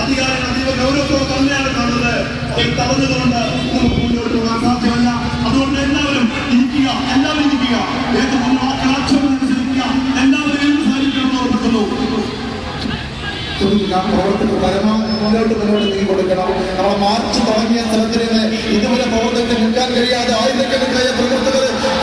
അധികാരം അതീവ ഗൗരവത്തോടെ തന്നെയാണ് കാണുന്നത് അതിൽ തടഞ്ഞതുകൊണ്ട് നമുക്ക് മുന്നോട്ട് പോകാൻ സാധ്യമല്ല അതുകൊണ്ട് എല്ലാവരും ഇരിക്കുക എല്ലാവരും ഇരിക്കുക ഏതൊക്കെ വാക്കുകൾ ആക്ഷേപം അനുസരിക്കുക എല്ലാവരും എന്ത് സാധിക്കണമെന്ന് ഓർമ്മിക്കുന്നു ശ്രദ്ധിക്കുക പ്രവർത്തകർ പരമാവധി മുന്നോട്ട് മുന്നോട്ട് നീങ്ങി കൊടുക്കണം നമ്മൾ മാർച്ച് തുടങ്ങിയ സ്ഥലത്തിൽ നിന്ന് ഇതുവരെ പ്രവർത്തകർക്ക് നിൽക്കാൻ കഴിയാതെ ആയിരക്കണക്കായ പ്രവർത്തകർ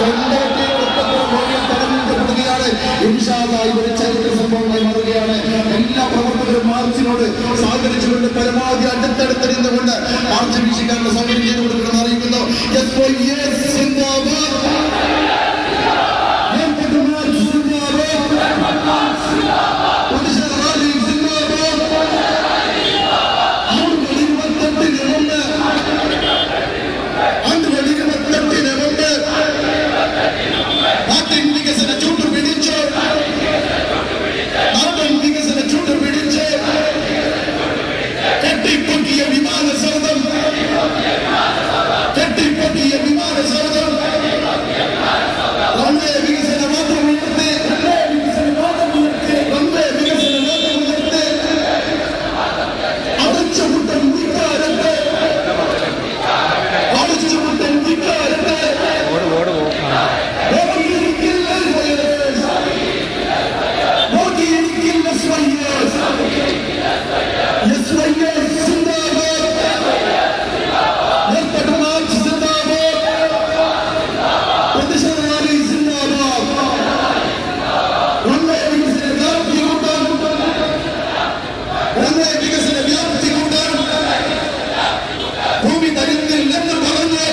തടഞ്ഞിട്ടപ്പെടുകയാണ് ഇതൊരു ചരിത്ര സംഭവമായി മാറുകയാണ് എല്ലാ പ്രവർത്തകരും മാർച്ചിനോട് സഹകരിച്ചുകൊണ്ട് പരമാവധി അടുത്തടുത്ത് നിന്നുകൊണ്ട് മാർച്ച് വീക്ഷിക്കാനുള്ള സൗകര്യം ചെയ്തു കൊടുക്കണമെന്ന് അറിയിക്കുന്നു SYS സിന്ദാബാദ്. ഏർപ്പെട്ട മാർച്ച് സിന്ദാബാദ്. പ്രതിഷേധ റാലി സിന്ദാബാദ്. ആണ്ടുകൾ ഇരുപത്തെട്ടിന് മുമ്പ് ആണ്ടുകൾ ഇരുപത്തെട്ടിന് മുമ്പ് നാട്ടിൻ വികസന ചൂട്ട് പിടിച്ച് നാട്ടിൻ വികസന ചൂട്ട് പിടിച്ച് കെട്ടിപ്പൊക്കിയ വിമാന സൗധം കെട്ടിപ്പൊക്കിയ വിമാന സൗധം റൺവേ വികസന മാത്രം ഉയർത്തി റൺവേ വികസന മാത്രം ഉയർത്തി അടച്ചുമുട്ടൻ ധിക്കാരത്തെ അടച്ചുമുട്ടൻ ധിക്കാരത്തെ മോദിയിരിക്കില്ല സ്വയേഴ്സ്. മോദിയിരിക്കില്ല സ്വയേഴ്സ്. സ്വയേഴ്സ് സിന്ദാബാദ്. ഏർപ്പെട്ട മാർച്ച് സിന്ദാബാദ്. പ്രതിഷേധ റാലി സിന്ദാബാദ്. റൺവേ വികസന വ്യാപ്തി കൂട്ടാൻ റൺവേ വികസന വ്യാപ്തി കൂട്ടാൻ ഭൂമി തരുന്നില്ലെന്ന് പറഞ്ഞ്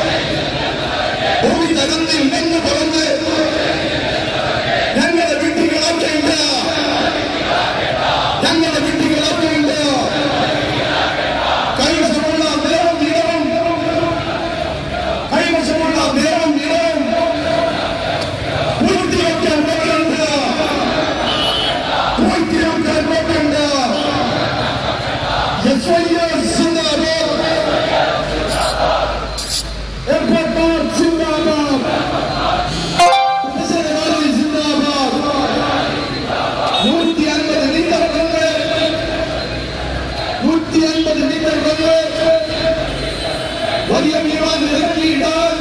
ഭൂമി തരുന്നില്ലെന്ന് പറഞ്ഞ് ഞങ്ങളെ വിട്ടികളാക്കേണ്ട ഞങ്ങളെ വിട്ടികളാക്കേണ്ട കൈവശമുള്ള നേരം ഇടവും കൈവശമുള്ള നേരം ഇടവും പൂർത്തിയാക്കാൻ നോക്കണ്ട പൂർത്തിയാക്കാൻ നോക്കണ്ട എസ് സിന്ദാബാദ് എയർപോർട്ട് സിന്ദാബാദ് പ്രതിഷേധ റാലി സിന്ദാബാദ് നൂറ്റി അൻപത് മീറ്റർ റൺവേ നൂറ്റി അൻപത് മീറ്റർ റൺവേ വലിയ വിമാനം ഇറക്കിയിടാൻ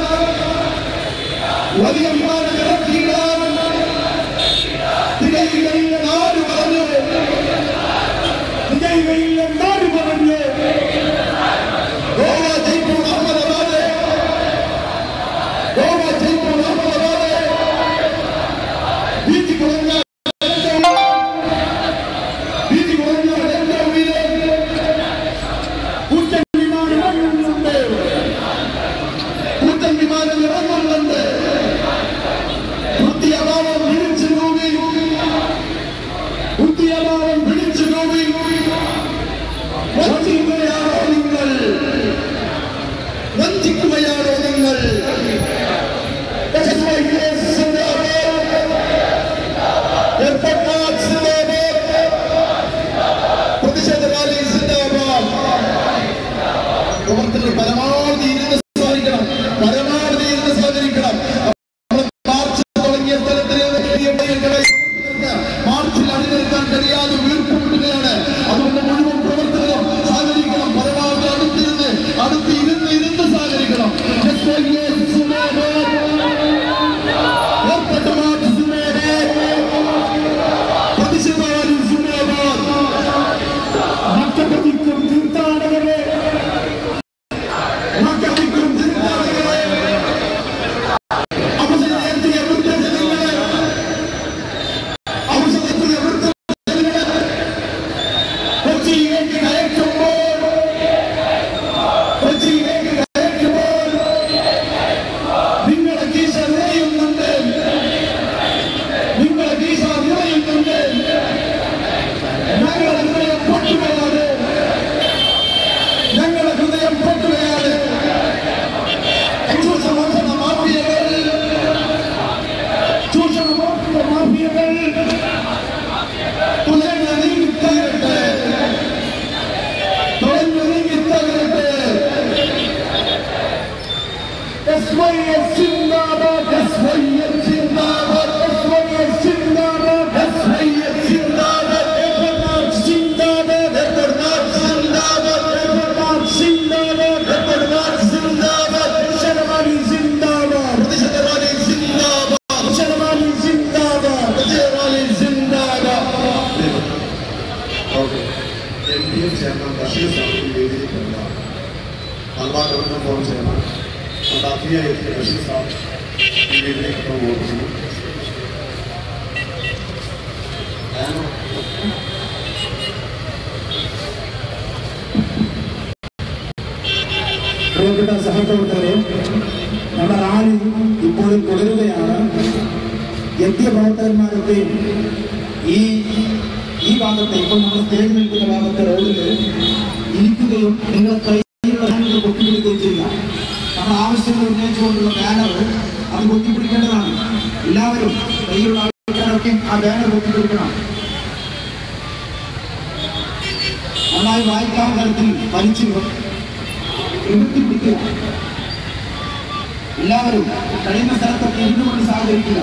വലിയ വിമാനം ഇറക്കിയിടാൻ തികയുകയില്ല നാട് പറഞ്ഞു തികയുകയില്ല നാട് പറഞ്ഞു ഗോവ ജയ്പൂർ അഹമ്മദാബാദ് ഗോവ ജയ്പൂർ അഹമ്മദാബാദ് വീതി കുറഞ്ഞ വീതി കുറഞ്ഞ ഡെൽറ്റയിലെ കൂറ്റൻ വിമാനം ഇറങ്ങുന്നുണ്ട് കൂറ്റൻ വിമാനം ഇറങ്ങുന്നുണ്ട് ബുദ്ധിയഭാവം പിടിച്ചു നോക്കി ബുദ്ധിയഭാവം പിടിച്ചു നോക്കി വഞ്ചിക്കുകയാണോ നിങ്ങൾ വഞ്ചിക്കുകയാണോ നിങ്ങൾ SYS സിന്ദാബാദ്. എർപ്പക്കാട് സിന്ദാബാദ്. പ്രതിഷേധ റാലി സിന്ദാബാദ്. പ്രവർത്തകർ പരമാവധി ഇരുന്ന് സഹകരിക്കണം പരമാവധി ഇരുന്ന് സഹകരിക്കണം നമ്മൾ മാർച്ച് തുടങ്ങിയ സ്ഥലത്തിൽ മാർച്ചിൽ അണിനിരത്താൻ കഴിയാതെ വീർപ്പുമുട്ടുകയാണ് അതുകൊണ്ട് മുഴുവൻ പ്രവർത്തകരും സഹകരിക്കണം പരമാവധി അടുത്തിരുന്ന് അടുത്ത് ഇരുന്ന് ഇരുന്ന് സഹകരിക്കണം SYS സിന്ദാബാദ്. ഏർപ്പെട്ട മാർച്ച് സിന്ദാബാദ്. പ്രതിഷേധ റാലി സിന്ദാബാദ്. മക്കപ്പതിക്കും തീർത്ഥാടകരെ മക്കപ്പതിക്കും തീർത്ഥാടകരെ അവസരത്തിയ വൃദ്ധജനങ്ങളെ അവസരത്തിയ വൃദ്ധജനങ്ങളെ കൊച്ചിയിലേക്ക് അയക്കുമ്പോൾ കൊച്ചിയിലേക്ക് അയക്കുമ്പോൾ നിങ്ങളുടെ കീശ നിറയുന്നുണ്ട് നിങ്ങളുടെ കീശ നിറയുന്നുണ്ട് ഞങ്ങളുടെ ഹൃദയം പൊട്ടുകയാണ് ഞങ്ങളുടെ ഹൃദയം പൊട്ടുകയാണ് ചൂഷണമോഷണ മാഫിയകൾ ചൂഷണമോഷണ മാഫിയകൾ തുലഞ്ഞ നീങ്ങിത്തകരട്ടെ തുലഞ്ഞ നീങ്ങിത്തകരട്ടെ SYS സിന്ദാബാദ് SYS സിന്ദാബാദ് SYS സിന്ദാബാദ് SYS സിന്ദാബാദ് എബർനാഥ് സിന്ദാബാദ് എബർനാഥ് M P F chairman Basheer Sahib വേദിയിലില്ല മലബാർ ഗവർണർ ഫോറം ചെയർമാൻ നമ്മുടെ അതിഥിയായി എത്തിയ ബഷീർ സാഹിബ് ഈ വേദിയിലേക്ക് പ്രമോദിക്കുന്നു പ്രിയപ്പെട്ട സഹപ്രവർത്തകരെ നമ്മുടെ റാലി ഇപ്പോഴും തുടരുകയാണ് എത്തിയ പ്രവർത്തകന്മാരൊക്കെയും ഈ ഈ ഭാഗത്ത് ഇപ്പോൾ നമ്മൾ സ്റ്റേജ് നിൽക്കുന്ന ഭാഗത്തെ റോഡിൽ ഇരിക്കുകയും നിങ്ങളുടെ കൈയിലുള്ള ബാനർ കൊത്തിപ്പിടിക്കുകയും ചെയ്യുക നമ്മുടെ ആവശ്യങ്ങൾ ഉന്നയിച്ചുകൊണ്ടുള്ള ബാനർ അത് കൊത്തിപ്പിടിക്കേണ്ടതാണ് എല്ലാവരും കയ്യിലുള്ള ആൾക്കാരൊക്കെ ആ ബാനർ കൊത്തിപ്പിടിക്കണം നന്നായി വായിക്കാൻ തരത്തിൽ വലിച്ചു നിവർത്തിപ്പിടിക്കുക എല്ലാവരും കഴിയുന്ന സ്ഥലത്തൊക്കെ ഇരുന്നുകൊണ്ട് സഹകരിക്കുക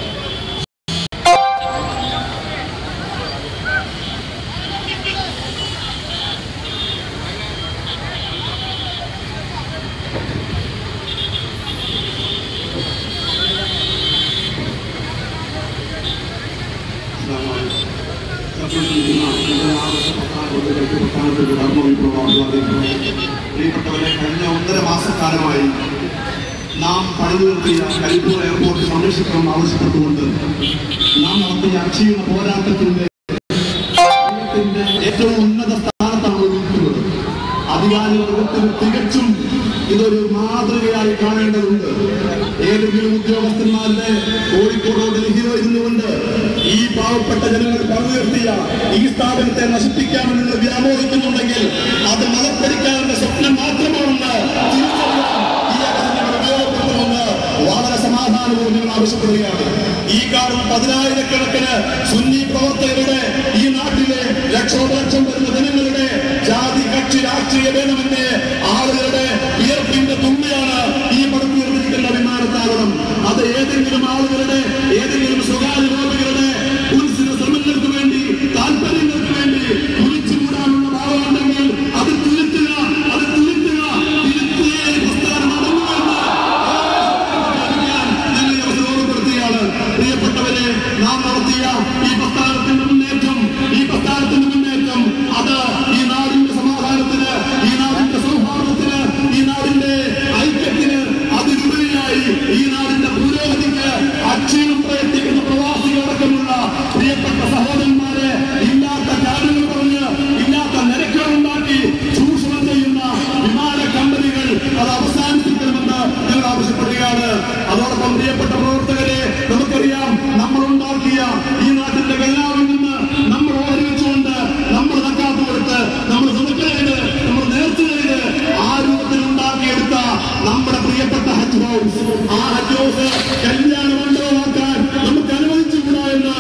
പ്രിയപ്പെട്ടവരെ കഴിഞ്ഞ ഒന്നര മാസക്കാലമായി നാം പണിതു നിർത്തിയ കരിപ്പൂർ എയർപോർട്ട് സംരക്ഷിക്കണം ആവശ്യപ്പെട്ടുകൊണ്ട് നാം നടത്തിയ അക്ഷീണ പോരാട്ടത്തിന്റെ രാജ്യത്തിന്റെ ഏറ്റവും ഉന്നത സ്ഥാനത്താണ് നിൽക്കുന്നത് അധികാരികൾ തികച്ചും ഇതൊരു മാതൃകയായി കാണേണ്ടതുണ്ട് ഏതെങ്കിലും ഉദ്യോഗസ്ഥന്മാരുടെ കോഴിക്കോടോ ഡൽഹിയിലോ ഇരുന്നുകൊണ്ട് ഈ പാവപ്പെട്ട ജനങ്ങൾ പണിതുയർത്തിയ ഈ സ്ഥാപനത്തെ നശിപ്പിക്കാമെന്ന് നിങ്ങൾ വ്യാമോഹിക്കുന്നുണ്ടെങ്കിൽ അത് മതപ്പടിക്കാരന്റെ സ്വപ്നം മാത്രമാണെന്ന് തിരിച്ചറിയാൻ ഈ അവസരം ഉപയോഗപ്പെടുത്തുമെന്ന് വളരെ സമാധാനവും ഞങ്ങൾ ആവശ്യപ്പെടുകയാണ് ഈ കാണുന്ന പതിനായിരക്കണക്കിന് സുന്നി പ്രവർത്തകരുടെ ഈ നാട്ടിലെ ലക്ഷോപലക്ഷം വരുന്ന ജനങ്ങളുടെ ജാതി കക്ഷി രാഷ്ട്രീയ ഭേദമന്യേ ആളുകളുടെ വിയർപ്പിന്റെ തുള്ളിയാണ് ഈ പടുത്തുയർന്നിരിക്കുന്ന വിമാനത്താവളം അത് ഏതെങ്കിലും ആളുകളുടെ ഏതെങ്കിലും സ്വകാര്യ ലോബികളുടെ ഉത്സവ ശ്രമങ്ങൾക്ക് വേണ്ടി താല്പര്യങ്ങൾക്ക് വേണ്ടി കുഴിച്ചു മൂടാനുള്ള ഭാവമുണ്ടെങ്കിൽ അത് തിരുത്തുക അത് തിരുത്തുക തിരുത്തിയേ പ്രസ്ഥാനം അടങ്ങുമെന്ന് ഞാൻ നിങ്ങളെ അവസരം ഓർമ്മപ്പെടുത്തുകയാണ് പ്രിയപ്പെട്ടവരെ നാം നടത്തിയ ഈ പ്രസ്ഥാനത്തിന്റെ മുന്നേറ്റം ഈ പ്രസ്ഥാനത്തിന്റെ മുന്നേറ്റം അത് ഈ നാടിന്റെ സമാധാനത്തിന് ഈ നാടിന്റെ സൗഹാർദ്ദത്തിന് ഈ നാടിന്റെ ഐക്യത്തിന് അതിലുപരിയായി ഈ നാടിന്റെ പുരോഗതിക്ക് അക്ഷീണം പ്രയത്നിക്കുന്ന പ്രവാസികളടക്കമുള്ള പ്രിയപ്പെട്ട സഹോദരന്മാരെ ഇല്ലാത്ത കാര്യങ്ങൾ പറഞ്ഞ് ഇല്ലാത്ത നിരക്കുകൾ ഉണ്ടാക്കി ചൂഷണം ചെയ്യുന്ന വിമാന കമ്പനികൾ അത് അവസാനിപ്പിക്കണമെന്ന് ഞങ്ങൾ ആവശ്യപ്പെടുകയാണ് അതോടൊപ്പം പ്രിയപ്പെട്ട പ്രവർത്തകരെ നമുക്കറിയാം നമ്മൾ ഉണ്ടാക്കിയ ഈ നാട്ടിന്റെ ഖജനാവിൽ നിന്ന് നമ്മൾ ഓഹരി വെച്ചുകൊണ്ട് നമ്മൾ തക്കാത്ത കൊടുത്ത് നമ്മൾ സുമക്ക ചെയ്ത് നമ്മൾ നേർച്ച ചെയ്ത് ആ രൂപത്തിൽ ഉണ്ടാക്കിയെടുത്ത നമ്മുടെ പ്രിയപ്പെട്ട ഹജ്ജ് ഹൗസ് ആ ഹജ്ജ് ഹൗസ് കല്യാണ മണ്ഡപമാക്കാൻ നമുക്ക് അനുവദിച്ചുകൂടാ എന്ന്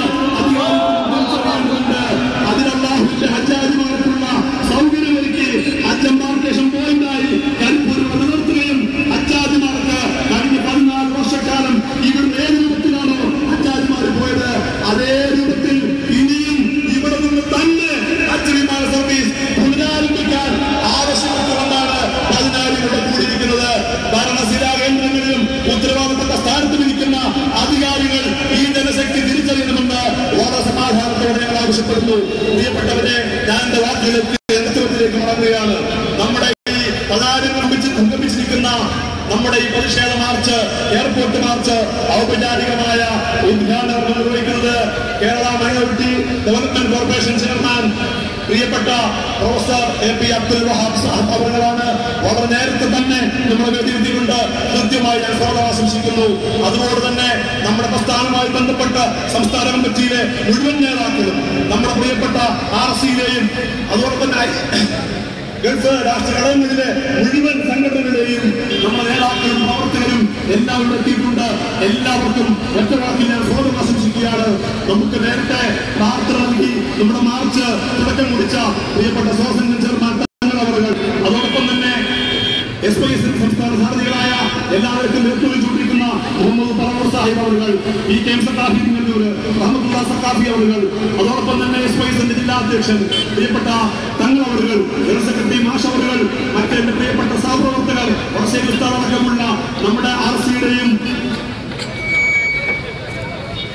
അധികാരികളുണ്ട് അതിനല്ലാഹുവിന്റെ ഹജ്ജാജിമാർക്കുള്ള സൗകര്യമൊരുക്കി ഹജ്ജ് എംബാർക്കേഷൻ പോയിന്റായി കരിപ്പൂരിൽ നിലനിർത്തുകയും ഹജ്ജാജിമാർക്ക് കഴിഞ്ഞ പതിനാല് വർഷക്കാലം ഇവർ ഏത് രൂപത്തിലാണോ ഹജ്ജാജിമാർ പോയത് അതേ രൂപത്തിൽ ഇനിയും ഇവിടെ നിന്ന് തന്നെ ഹജ്ജ് വിമാന സർവീസ് പുനരാരംഭിക്കാൻ ആവശ്യപ്പെട്ടുകൊണ്ടാണ് പതിനാല് ഇവിടെ കൂടിയിരിക്കുന്നത് ഭരണശിലാ കേന്ദ്രങ്ങളിലും ഉത്തരവാദിത്തപ്പെട്ട സ്ഥാനത്തുമിരിക്കുന്ന അധികാരികൾ ഈ ജനശക്തി തിരിച്ചറിയണമെന്ന് വളരെ സമാധാനത്തോടെ ഞങ്ങൾ ആവശ്യപ്പെടുന്നു പ്രിയപ്പെട്ടവരെ ഞാൻ എന്റെ വാക്കുകളിലേക്ക് നേതൃത്വത്തിലേക്ക് മടങ്ങുകയാണ് നമ്മുടെ ഈ പതാരം നിർമ്മിച്ച് സംഗമിച്ചിരിക്കുന്ന നമ്മുടെ ഈ പ്രതിഷേധ മാർച്ച് എയർപോർട്ട് മാർച്ച് ഔപചാരികമായ ഉദ്ഘാടനം നിർവഹിക്കുന്നത് Kerala minority development corporation chairman പ്രിയപ്പെട്ട professor A P Abdul Wahab Sahib അവர்களാണ് വളരെ നേരത്തെ തന്നെ നമ്മുടെ വേദിയിലുണ്ട് കൃത്യമായി ഞാൻ സ്വാഗതം ആശംസിക്കുന്നു അതുപോലെ തന്നെ നമ്മുടെ പ്രസ്ഥാനവുമായി ബന്ധപ്പെട്ട സംസ്ഥാന കമ്മിറ്റിയിലെ മുഴുവൻ നേതാക്കളും നമ്മുടെ പ്രിയപ്പെട്ട ആർ സിയിലെയും അതുപോലെ തന്നെ ഐ- ഗൾഫ് രാഷ്ട്ര ഘടകങ്ങളിലെ മുഴുവൻ സംഘടനകളുടെയും നമ്മുടെ നേതാക്കളും പ്രവർത്തകരും എല്ലാവരും എത്തിയിട്ടുണ്ട് എല്ലാവർക്കും ഒറ്റ വാക്കിൽ ഞാൻ സ്വാഗതം ആശംസിക്കുകയാണ് നമുക്ക് നേരത്തെ പ്രാർത്ഥന നൽകി നമ്മുടെ മാർച്ച് തുടക്കം കുറിച്ച പ്രിയപ്പെട്ട സ്വാതന്ത്ര്യം ചെയർമാൻ തങ്ങൾ അവர்கள் അതോടൊപ്പം തന്നെ എസ് പി എസ് സംസ്ഥാന സാരഥികളായ എല്ലാവർക്കും നേതൃത്വം ചൂണ്ടിരിക്കുന്ന മുഹമ്മദ് പറവൂർ സാഹിബ് അവர்கள் P K M Saqafi Thingalloor Rahmathulla Saqafi അവர்கள் അതോടൊപ്പം തന്നെ എസ് പി എസിന്റെ ജില്ലാ അധ്യക്ഷൻ പ്രിയപ്പെട്ട തങ്ങൾ അവர்கள் ജനറൽ സെക്രട്ടറി മാഷ് അവர்கள் മറ്റെന്റെ പ്രിയപ്പെട്ട സഹപ്രവർത്തകർ വർഷയിൽ അടക്കമുള്ള നമ്മുടെ ആർ സിയുടെയും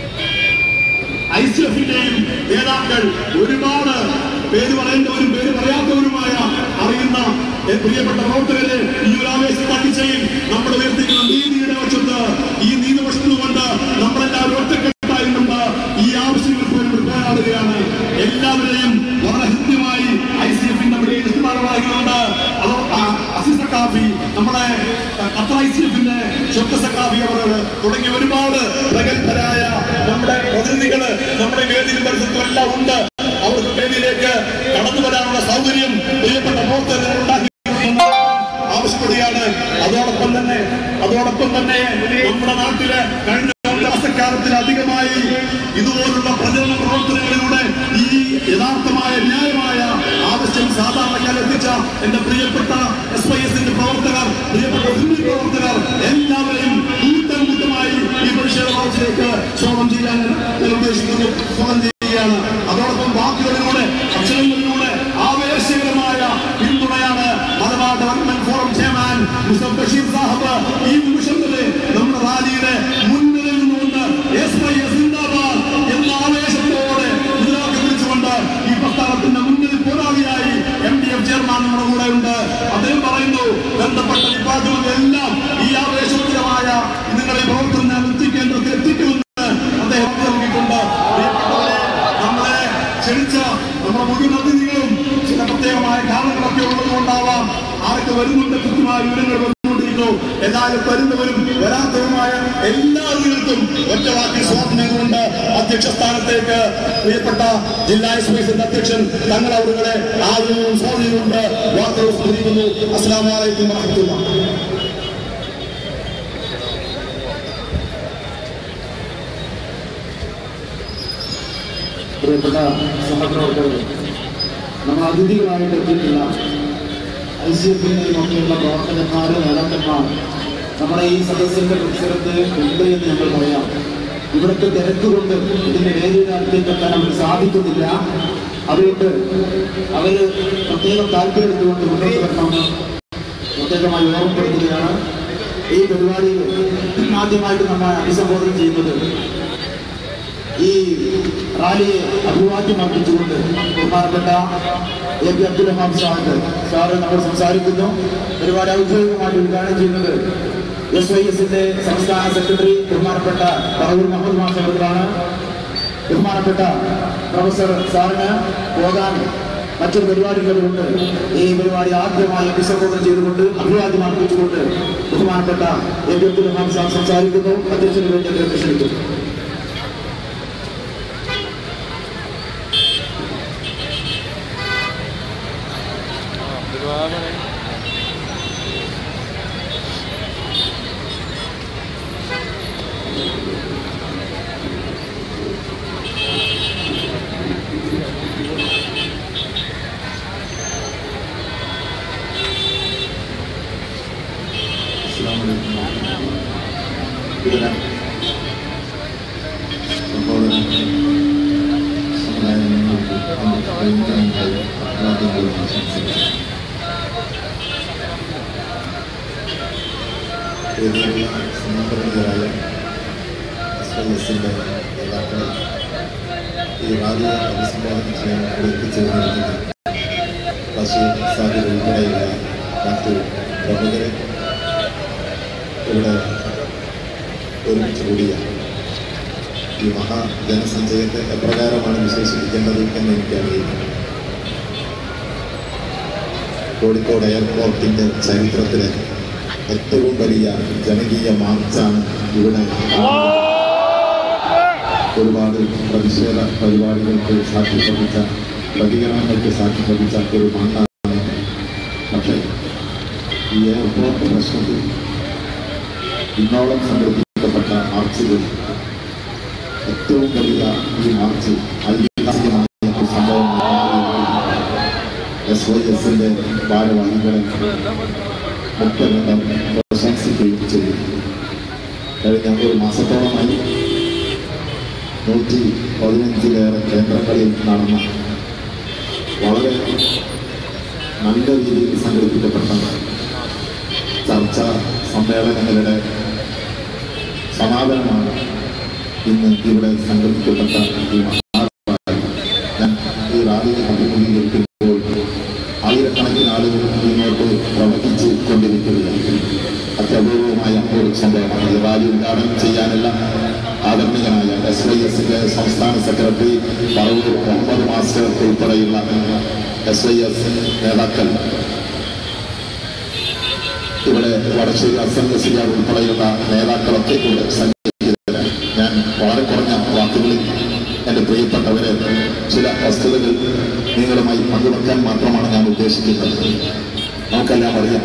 ഐ സി എഫിന്റെയും നേതാക്കൾ ഒരുപാട് പേര് പറയേണ്ടവരും പേര് പറയാൻ ഏ, പ്രിയപ്പെട്ട പ്രവർത്തകരെ ഈ ഒരു ആവേശത്താക്കി ചെയ്യും നമ്മൾ ഉയർത്തിക്കുന്ന നീതിയുടെ വശത്ത് ഈ നീതി വശത്തുകൊണ്ട് നമ്മളെല്ലാവരും ഒറ്റക്കെട്ടായിട്ടുണ്ട് ഈ ആവശ്യങ്ങൾക്ക് വേണ്ടി പോരാടുകയാണ് എല്ലാവരെയും വളരെ ഹൃദ്യമായി ഐ സി എഫിന്റെ ഭാരവാഹികളുണ്ട് അതോ അസിസ കാഫി നമ്മുടെ ഖത്തർ ഐ സി എഫിന്റെ ചൊക്കസ കാഫി അവർ തുടങ്ങിയ ഒരുപാട് പ്രഗത്ഭരായ നമ്മുടെ പ്രതിനിധികള് നമ്മുടെ വേദിയിൽ പരിസരത്തും എല്ലാം ഉണ്ട് അവർക്ക് വേദിയിലേക്ക് കടന്നു വരാനുള്ള സൗകര്യം പ്രിയപ്പെട്ട പ്രവർത്തകർ ഉണ്ടാക്കി ആവശ്യപ്പെടുകയാണ് അതോടൊപ്പം തന്നെ അതോടൊപ്പം തന്നെ നമ്മുടെ നാട്ടിലെ കഴിഞ്ഞ ഒരു മാസക്കാലത്തിൽ അധികമായി ഇതുപോലുള്ള പ്രചരണ പ്രവർത്തനങ്ങളിലൂടെ ഈ യഥാർത്ഥമായ ന്യായമായ ആവശ്യം സാധാരണക്കാരെ എത്തിച്ച എന്റെ പ്രിയപ്പെട്ട എസ് വൈ എസിന്റെ പ്രവർത്തകർ പ്രിയപ്പെട്ട ഹിന്ദു പ്രവർത്തകർ എല്ലാവരെയും കൂട്ടം കൂട്ടമായി ഈ പ്രതിഷേധ മാർച്ചിലേക്ക് സ്വാഗതം ചെയ്യാൻ ഞാൻ ഉദ്ദേശിക്കുന്നു സ്വാഗതം ചെയ്യുകയാണ് അതോടൊപ്പം വാക്കുകളിലൂടെ അക്ഷരങ്ങളിലൂടെ ആവേശകരമായ പിന്തുണയാണ് Malabar development forum chairman mister Basheer Sahab ഈ നിമിഷത്തില് നമ്മുടെ റാലിയുടെ മുൻനിരയിൽ നിന്നുകൊണ്ട് എസ് വൈ എസ് സിന്ദാബാദ് എന്ന ആവേശത്തോടെ മുദ്രാവാക്യം വിളിച്ചുകൊണ്ട് ഈ പ്രസ്ഥാനത്തിന്റെ മുന്നിൽ പോരാളിയായി എം ഡി എഫ് ചെയർമാൻ നമ്മുടെ കൂടെ ഉണ്ട് അദ്ദേഹം പറയുന്നു ബന്ധപ്പെട്ട വിഭാഗങ്ങളെല്ലാം ഈ ആവേശപരമായ നിങ്ങളെ പ്രവർത്തനം ഞാൻ എത്തിക്കേണ്ടത് എത്തിക്കുമെന്ന് അദ്ദേഹം നൽകിയിട്ടുണ്ട് പ്രിയപ്പെട്ടവരെ നമ്മളെ ക്ഷണിച്ച നമ്മുടെ മുഴുവൻ അതിഥികളും ചില പ്രത്യേകമായ കാരണങ്ങളൊക്കെ ഉള്ളതുകൊണ്ടാവാം ആരൊക്കെ വരുന്നുണ്ട് കൃത്യമായ വിവരങ്ങൾ വന്നുകൊണ്ടിരിക്കുന്നു എല്ലാവരും വരുന്നവരും വരാത്തവരുമായ എല്ലാവർക്കും ഒറ്റവാക്കിൽ സ്വാഗതം ചെയ്തുകൊണ്ട് അധ്യക്ഷ സ്ഥാനത്തേക്ക് പ്രിയപ്പെട്ട ജില്ലാ എസ് പി അധ്യക്ഷൻ തങ്ങൾ അവരുടെ ആദ്യവും സ്വാഗതം ചെയ്തുകൊണ്ട് വാർത്തകൾ സ്മരിക്കുന്നു അസ്സാം വലൈക്കും വാഹത്തുള്ള പ്രിയപ്പെട്ട സഹപ്രവർത്തകർ നമ്മൾ അതിഥികളായിട്ട് എത്തിയിട്ടുള്ള ഐ സി എഫിനെയും ഒക്കെയുള്ള പ്രവർത്തകന്മാർ നേതാക്കന്മാർ നമ്മുടെ ഈ സദസ്സിന്റെ പരിസരത്ത് ഉണ്ട് എന്ന് ഞങ്ങൾ പറയാം ഇവിടുത്തെ തിരക്ക് കൊണ്ട് ഇതിന്റെ വേദിയിലേക്ക് എത്താൻ അവർക്ക് സാധിക്കുന്നില്ല അതുകൊണ്ട് അവര് പ്രത്യേകം താല്പര്യം എടുത്തുകൊണ്ട് മുന്നോട്ട് വരണമെന്ന് പ്രത്യേകമായി ഓർമ്മപ്പെടുത്തുകയാണ് ഈ പരിപാടിയിൽ ആദ്യമായിട്ട് നമ്മൾ അഭിസംബോധന ചെയ്യുന്നത് ഈ റാലിയെ അഭിവാദ്യമാക്കിച്ചുകൊണ്ട് ബഹുമാനപ്പെട്ട A P Abdul Rahman Sahib sir നമ്മൾ സംസാരിക്കുന്നു ഒരുപാട് ഔദ്യോഗികമായിട്ട് ഉദ്ഘാടനം ചെയ്യുന്നത് എസ് വൈ എസിന്റെ സംസ്ഥാന സെക്രട്ടറി ബഹുമാനപ്പെട്ട പറവൂർ മുഹമ്മദ് മാഷാണ് ബഹുമാനപ്പെട്ട പ്രൊഫസർ സാറിന് പോകാൻ മറ്റൊരു പരിപാടികളുണ്ട് ഈ പരിപാടി ആദ്യമായി അഭിസംബോധന ചെയ്തുകൊണ്ട് അഭിവാദ്യമാക്കിച്ചുകൊണ്ട് ബഹുമാനപ്പെട്ട A P Abdul Rahman sir സംസാരിക്കുന്നു അധ്യക്ഷന് വേണ്ടി അദ്ദേഹത്തെ ക്ഷണിക്കുന്നു സമർപ്പിതരായ എസ് വൈ എസിൻ്റെ നേതാക്കളെ ഈ റാലിയെ അഭിസംബോധന ചെയ്യാൻ ഇവിടെ എത്തിച്ചേർന്നിരിക്കുന്ന ബഷീർ സാഹിബ് ഉൾപ്പെടെയുള്ള മറ്റു പ്രമുഖരെ ഇവിടെ ഒരുമിച്ച് കൂടിയ ഈ മഹാജനസഞ്ചയത്തെ എപ്രകാരമാണ് വിശേഷിപ്പിക്കേണ്ടത് എന്ന് എനിക്കറിയില്ല കോഴിക്കോട് എയർപോർട്ടിന്റെ ചരിത്രത്തിലെ ഏറ്റവും വലിയ ജനകീയ മാർച്ചാണ് ഇവിടെ ഒരുപാട് പ്രതിഷേധ പരിപാടികൾക്ക് സാക്ഷി പതിച്ച പ്രതികരണങ്ങൾക്ക് സാക്ഷി പതിച്ച ഒരു മണ്ണാണ് പക്ഷേ ഈ എയർപോർട്ട് പ്രശ്നത്തിൽ ഇന്നോളം സംഘടിപ്പിക്കപ്പെട്ട മാർച്ചുകൾ ഏറ്റവും വലിയ ഈ മാർച്ച് ഐതിഹാസികമായ ഒരു സംഭവമാണ് എസ് വൈ എസിന്റെ ഭാരവാഹികളെ മുഖ്യമന്ത്രി പ്രശംസിക്കുകയും ചെയ്തു കഴിഞ്ഞ ഒരു മാസത്തോളമായി നൂറ്റി പതിനഞ്ചിലേറെ കേന്ദ്രങ്ങളിൽ നടന്ന വളരെ നല്ല രീതിയിൽ സംഘടിപ്പിക്കപ്പെട്ട ചർച്ചാ സമ്മേളനങ്ങളുടെ സമാപനമാണ് ഇന്ന് ഇവിടെ സംഘടിപ്പിക്കപ്പെട്ട ഈ മഹാറാലി ഞാൻ ഈ റാലിയെ അഭിമുഖീകരിക്കുമ്പോൾ ആയിരക്കണക്കിന് ആളുകൾ ഇങ്ങോട്ട് ഉൾപ്പെടെയുള്ള എസ് ഐ എസ് നേതാക്കൾ ഇവിടെ വടശ്ശേരി അസൻ സിയാർ ഉൾപ്പെടെയുള്ള നേതാക്കളൊക്കെ ഇവിടെ സഞ്ചരിക്കുന്നത് ഞാൻ വളരെ കുറഞ്ഞ വാക്കുകളിൽ എൻ്റെ പ്രിയപ്പെട്ടവരെ ചില വസ്തുതകൾ നിങ്ങളുമായി പങ്കുവെക്കാൻ മാത്രമാണ് ഞാൻ ഉദ്ദേശിക്കുന്നത് നമുക്കെല്ലാം അറിയാം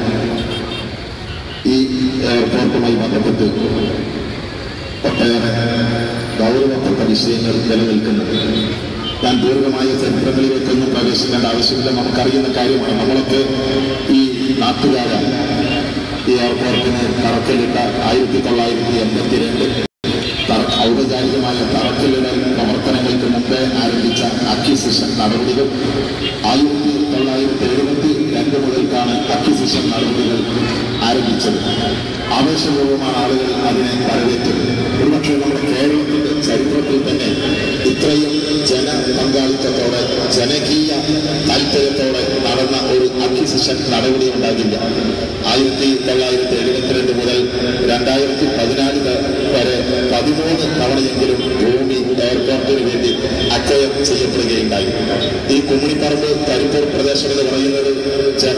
ഈ എയർപോർട്ടുമായി ബന്ധപ്പെട്ട് ഒട്ടേറെ ഗൗരവപ്പെട്ട വിഷയങ്ങൾ നിലനിൽക്കുന്നത് ഞാൻ ദീർഘമായ ചരിത്രങ്ങളിലേക്കൊന്നും പ്രവേശിക്കേണ്ട ആവശ്യമില്ല നമുക്കറിയുന്ന കാര്യമാണ് നമ്മളൊക്കെ ഈ നാട്ടുകാരാണ് ഈ എയർപോർട്ടിന് തറക്കല്ലിട്ട ആയിരത്തി തൊള്ളായിരത്തി എൺപത്തി രണ്ട് ഔപചാരികമായ തറക്കല്ലിടൽ പ്രവർത്തനങ്ങൾക്ക് മുമ്പേ ആരംഭിച്ച അക്വിസിഷൻ നടപടികൾ ആയിരത്തി തൊള്ളായിരത്തി എഴുപത്തി രണ്ട് മുതൽക്കാണ് അക്വിസിഷൻ നടപടികൾ ആരംഭിച്ചത് ആവേശപൂർവ്വമാണ് ആളുകൾ അതിനെ വരവേറ്റത് ഒരുപക്ഷെ നമ്മുടെ കേരളത്തിന്റെ ചരിത്രത്തിൽ തന്നെ ഇത്രയും ജന പങ്കാളിത്തത്തോടെ ജനകീയ താല്പര്യത്തോടെ നടന്ന ഒരു അക്വിസിഷൻ നടപടി ഉണ്ടാകില്ല ആയിരത്തി തൊള്ളായിരത്തി എഴുപത്തിരണ്ട് മുതൽ രണ്ടായിരത്തി പതിനാല് വരെ പതിമൂന്ന് തവണയെങ്കിലും ഭൂമി എയർപോർട്ടിന് വേണ്ടി അക്വയം ചെയ്യപ്പെടുകയുണ്ടായി ഈ കുമ്മിണിപ്പറമ്പ് കരിപ്പൂർ പ്രദേശം എന്ന് പറയുന്നത് ജന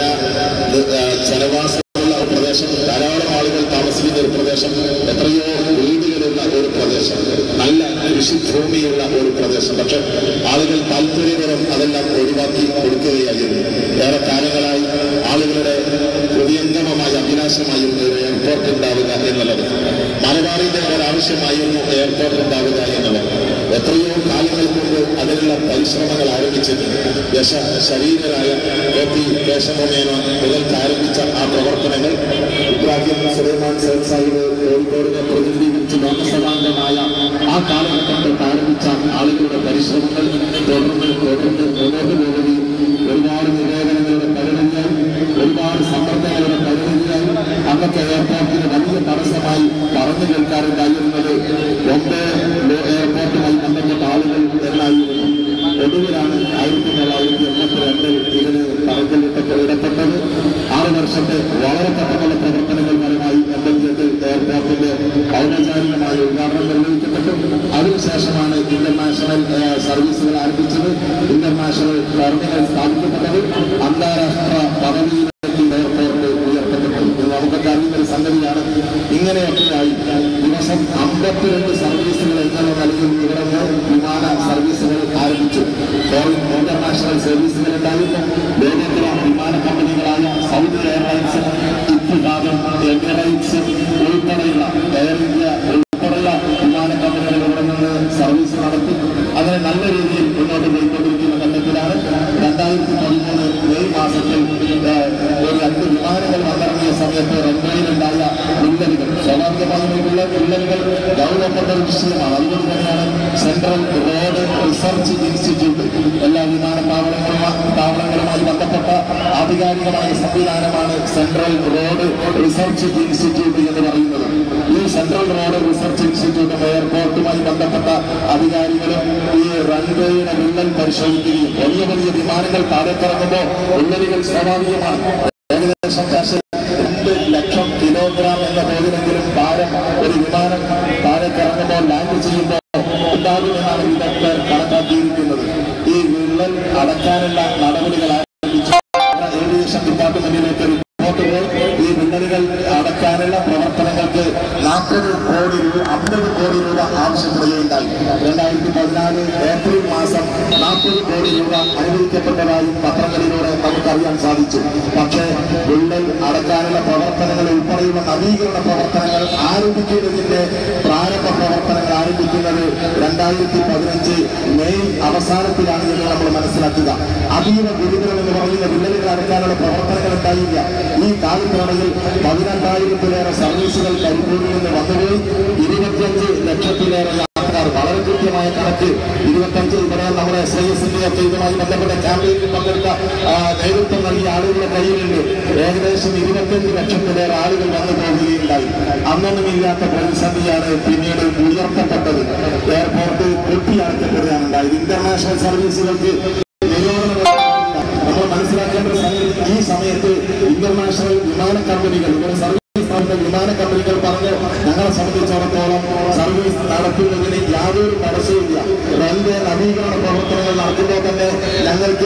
ആ, ജനവാസമുള്ള ഒരു പ്രദേശം ധാരാളം ആളുകൾ താമസിക്കുന്ന ഒരു പ്രദേശം എത്രയോ വീടുകളുള്ള ഒരു പ്രദേശം നല്ല കൃഷിഭൂമിയുള്ള ഒരു പ്രദേശം പക്ഷെ ആളുകൾ താല്പര്യപരം അതെല്ലാം ഒഴിവാക്കി കൊടുക്കുകയായിരുന്നു ഏറെ കാലങ്ങളായി ആളുകളുടെ ഹൃദയംഗമമായ അഭിലാഷമായിരുന്നു ഒരു എയർപോർട്ട് ഉണ്ടാവുക എന്നുള്ളത് മലബാറിന്റെ ഒരാവശ്യമായിരുന്നു എയർപോർട്ട് ഉണ്ടാവുക എന്നുള്ളത് എത്രയോ കാലങ്ങൾക്ക് മുമ്പ് അതിനുള്ള പരിശ്രമങ്ങൾ ആരംഭിച്ചിട്ടുണ്ട് യശ ശരീരരായ എ പി കേശവമേനോൻ മുതൽക്ക് ആരംഭിച്ച ആ പ്രവർത്തനങ്ങൾ ഇബ്രാഹിം സുലൈമാൻ സേൻ സാഹിബ് കോഴിക്കോടിനെ പ്രതിനിധീകരിച്ച് ലോകസഭാംഗമായ ആ കാലഘട്ടം തൊട്ട് ആരംഭിച്ച ആളുകളുടെ പരിശ്രമങ്ങൾ തുടർന്ന് തുടർന്ന് മുന്നോട്ട് പോകുകയും ഒരുപാട് നിവേദനങ്ങളുടെ പരിണിതിയായി ഒരുപാട് സമ്മർദ്ദങ്ങളുടെ പരിണിതിയായി അന്നത്തെ എയർപോർട്ടിന് വലിയ തടസ്സമായി പറഞ്ഞു കേൾക്കാറുണ്ടായിരുന്നത് ബോംബെ ലോ എയർപോർട്ടുമായി ബന്ധപ്പെട്ട ആളുകൾ എന്നായിരുന്നു ഒടുവിലാണ് ആയിരത്തി തൊള്ളായിരത്തി എൺപത്തി രണ്ടിൽ ഇതിന് തറക്കല്ലിട്ടപ്പോൾ ഇടപെട്ടത് ആറ് വർഷത്തെ വളരെ പെട്ടെന്നുള്ള പ്രവർത്തനങ്ങൾ ഫലമായി എൺപത്തിയെട്ടിൽ എയർപോർട്ടിന്റെ ഔപചാരികമായ ഉദ്ഘാടനം നിർവഹിക്കപ്പെട്ടു അതിനുശേഷമാണ് ഇന്റർനാഷണൽ ഏഹ്, സർവീസുകൾ ആരംഭിച്ചത് ഇന്റർനാഷണൽ ടെർമിനൽ സ്ഥാപിക്കപ്പെട്ടത് അന്താരാഷ്ട്ര പദവിയിലേക്ക് എയർപോർട്ട് ഉയർത്തപ്പെട്ടു ഇത് നമുക്കൊക്കെ അറിയുന്ന ഒരു സംഗതിയാണ് ഇങ്ങനെയൊക്കെയായി ദിവസം അമ്പത്തിരണ്ട് സർവീസുകൾ എന്ന നിലയിൽ ഇവിടെ നിന്ന് വിമാന സർവീസുകൾ ആരംഭിച്ചു ഫോറിൻ ഇന്റർനാഷണൽ സർവീസുകൾ ഉണ്ടായിരുന്നു ലോകത്തിലെ വിമാന കമ്പനികളായ സൗദി എയർലൈൻസ് ഇത്തിഹാദും എമിറേറ്റ്സ് ഉൾപ്പെടെയുള്ള എയർ ഇന്ത്യ ഉൾപ്പെടെയുള്ള വിമാന കമ്പനികൾ ഇവിടെ നിന്ന് സർവീസ് നടത്തി അങ്ങനെ നല്ല രീതിയിൽ മുന്നോട്ട് പോയിക്കൊണ്ടിരിക്കുന്ന ഘട്ടത്തിലാണ് രണ്ടായിരത്തി പതിമൂന്ന് മെയ് മാസത്തിൽ ഏഹ്, ഒരു രണ്ട് വിമാനങ്ങൾ വന്നിറങ്ങിയ സമയത്ത് റൺവേയിലുണ്ടായ വിള്ളലുകൾ സ്വാഭാവികമായിട്ടുള്ള വിള്ളലുകൾ ഗൗരവപ്പെട്ട ഒരു വിഷയമാണ് അതുകൊണ്ട് തന്നെയാണ് സെൻട്രൽ റോഡ് റിസർച്ച് ഇൻസ്റ്റിറ്റ്യൂട്ട് എല്ലാ വിമാനത്താവളങ്ങളുമായി താവളങ്ങളുമായി ബന്ധപ്പെട്ട ആധികാരികമായ സംവിധാനമാണ് സെൻട്രൽ റോഡ് റിസർച്ച് ഇൻസ്റ്റിറ്റ്യൂട്ട് എന്ന് പറയുന്നത് ഈ സെൻട്രൽ റോഡ് റിസർച്ച് ഇൻസ്റ്റിറ്റ്യൂട്ടും എയർപോർട്ടുമായി ബന്ധപ്പെട്ട അധികാരികളും ഈ റൺവേയുടെ വിള്ളൽ പരിശോധിക്കുകയും വലിയ വലിയ വിമാനങ്ങൾ താഴേക്കിറങ്ങുമ്പോൾ വിള്ളലുകൾ സ്വാഭാവികമാണ് ഏകദേശം കാശ് രണ്ട് ലക്ഷം കിലോഗ്രാം എന്ന തോതിലെങ്കിലും ഭാരം ഒരു വിമാനം താഴേക്കിറങ്ങുമ്പോൾ ലാൻഡ് ചെയ്യുമ്പോൾ ഉണ്ടാകുമെന്നാണ് വിദഗ്ധർ കണക്കാക്കിയിരിക്കുന്നത് ഈ വിള്ളൽ അടയ്ക്കാനുള്ള നടപടികൾ ആരംഭിച്ചു ഏവിയേഷൻ ഡിപ്പാർട്ട്മെന്റിലേക്ക് റിപ്പോർട്ട് പോയി ഈ വിള്ളലുകൾ അടയ്ക്കാനുള്ള പ്രവർത്തനങ്ങൾക്ക് നാൽപ്പത് കോടി രൂപ അമ്പത് കോടി രൂപ ആവശ്യപ്പെടുകയുണ്ടായി രണ്ടായിരത്തി പതിനാല് ഏപ്രിൽ മാസം നാൽപ്പത് കോടി രൂപ അനുവദിക്കപ്പെട്ടതായും പത്രങ്ങളിലൂടെ നമുക്കറിയാൻ സാധിച്ചു പക്ഷേ വിള്ളൽ അടയ്ക്കാനുള്ള പ്രവർത്തനങ്ങൾ ഉൾപ്പെടെയുള്ള നവീകരണ പ്രവർത്തനങ്ങൾ ആരംഭിക്കുന്നതിന്റെ പ്രാരംഭ പ്രവർത്തനങ്ങൾ ആരംഭിക്കുന്നത് രണ്ടായിരത്തി പതിനഞ്ച് മെയ് അവസാനത്തിലാണ് എന്ന് നമ്മൾ മനസ്സിലാക്കുക അതീവ ഗുരുതരം എന്ന് പറയുന്ന വിള്ളലുകൾ അടയ്ക്കാനുള്ള പ്രവർത്തനങ്ങൾ ഉണ്ടായില്ല ഈ കാലത്തിനിടയിൽ പതിനെട്ടായിരത്തിലേറെ സർവീസുകൾ കരിപ്പൂരിൽ നിന്ന് വന്നുപോയി ഇരുപത്തിയഞ്ച് ലക്ഷത്തിലേറെ യാത്രക്കാർ വളരെ കൃത്യമായ കണക്ക് ഇരുപത്തഞ്ച് ഇവിടെ നമ്മുടെ എസ് ഐ എസിന്റെ ഒക്കെ ഇതുമായി ബന്ധപ്പെട്ട ക്യാമ്പയിനിൽ പങ്കെടുത്ത ആ, നേതൃത്വം നൽകിയ ആളുകളുടെ കയ്യിലുണ്ട് ഏകദേശം ഇരുപത്തിയഞ്ച് ലക്ഷത്തിലേറെ ആളുകൾ വന്നു പോവുകയുണ്ടായി അന്നൊന്നും ഇല്ലാത്ത പ്രതിസന്ധിയാണ് പിന്നീട് ഉയർത്തപ്പെട്ടത് എയർപോർട്ട് കെട്ടിയടക്കപ്പെടുകയാണ് ഉണ്ടായത് ഇന്റർനാഷണൽ സർവീസുകൾക്ക് നിരോധനം നമ്മൾ മനസ്സിലാക്കേണ്ട ഒരു സംഗതി ഈ സമയത്ത് ഇന്റർനാഷണൽ വിമാന കമ്പനികൾ ഇവിടെ സർവീസ് നടത്തുന്ന വിമാന കമ്പനികൾ പറഞ്ഞു ഞങ്ങളെ സംബന്ധിച്ചിടത്തോളം സർവീസ് നടത്തുന്നതിന് യാതൊരു തടസ്സവുമില്ല റെയിൽവേ നവീകരണ പ്രവർത്തനങ്ങൾ നടത്തുമ്പോൾ തന്നെ ഞങ്ങൾക്ക്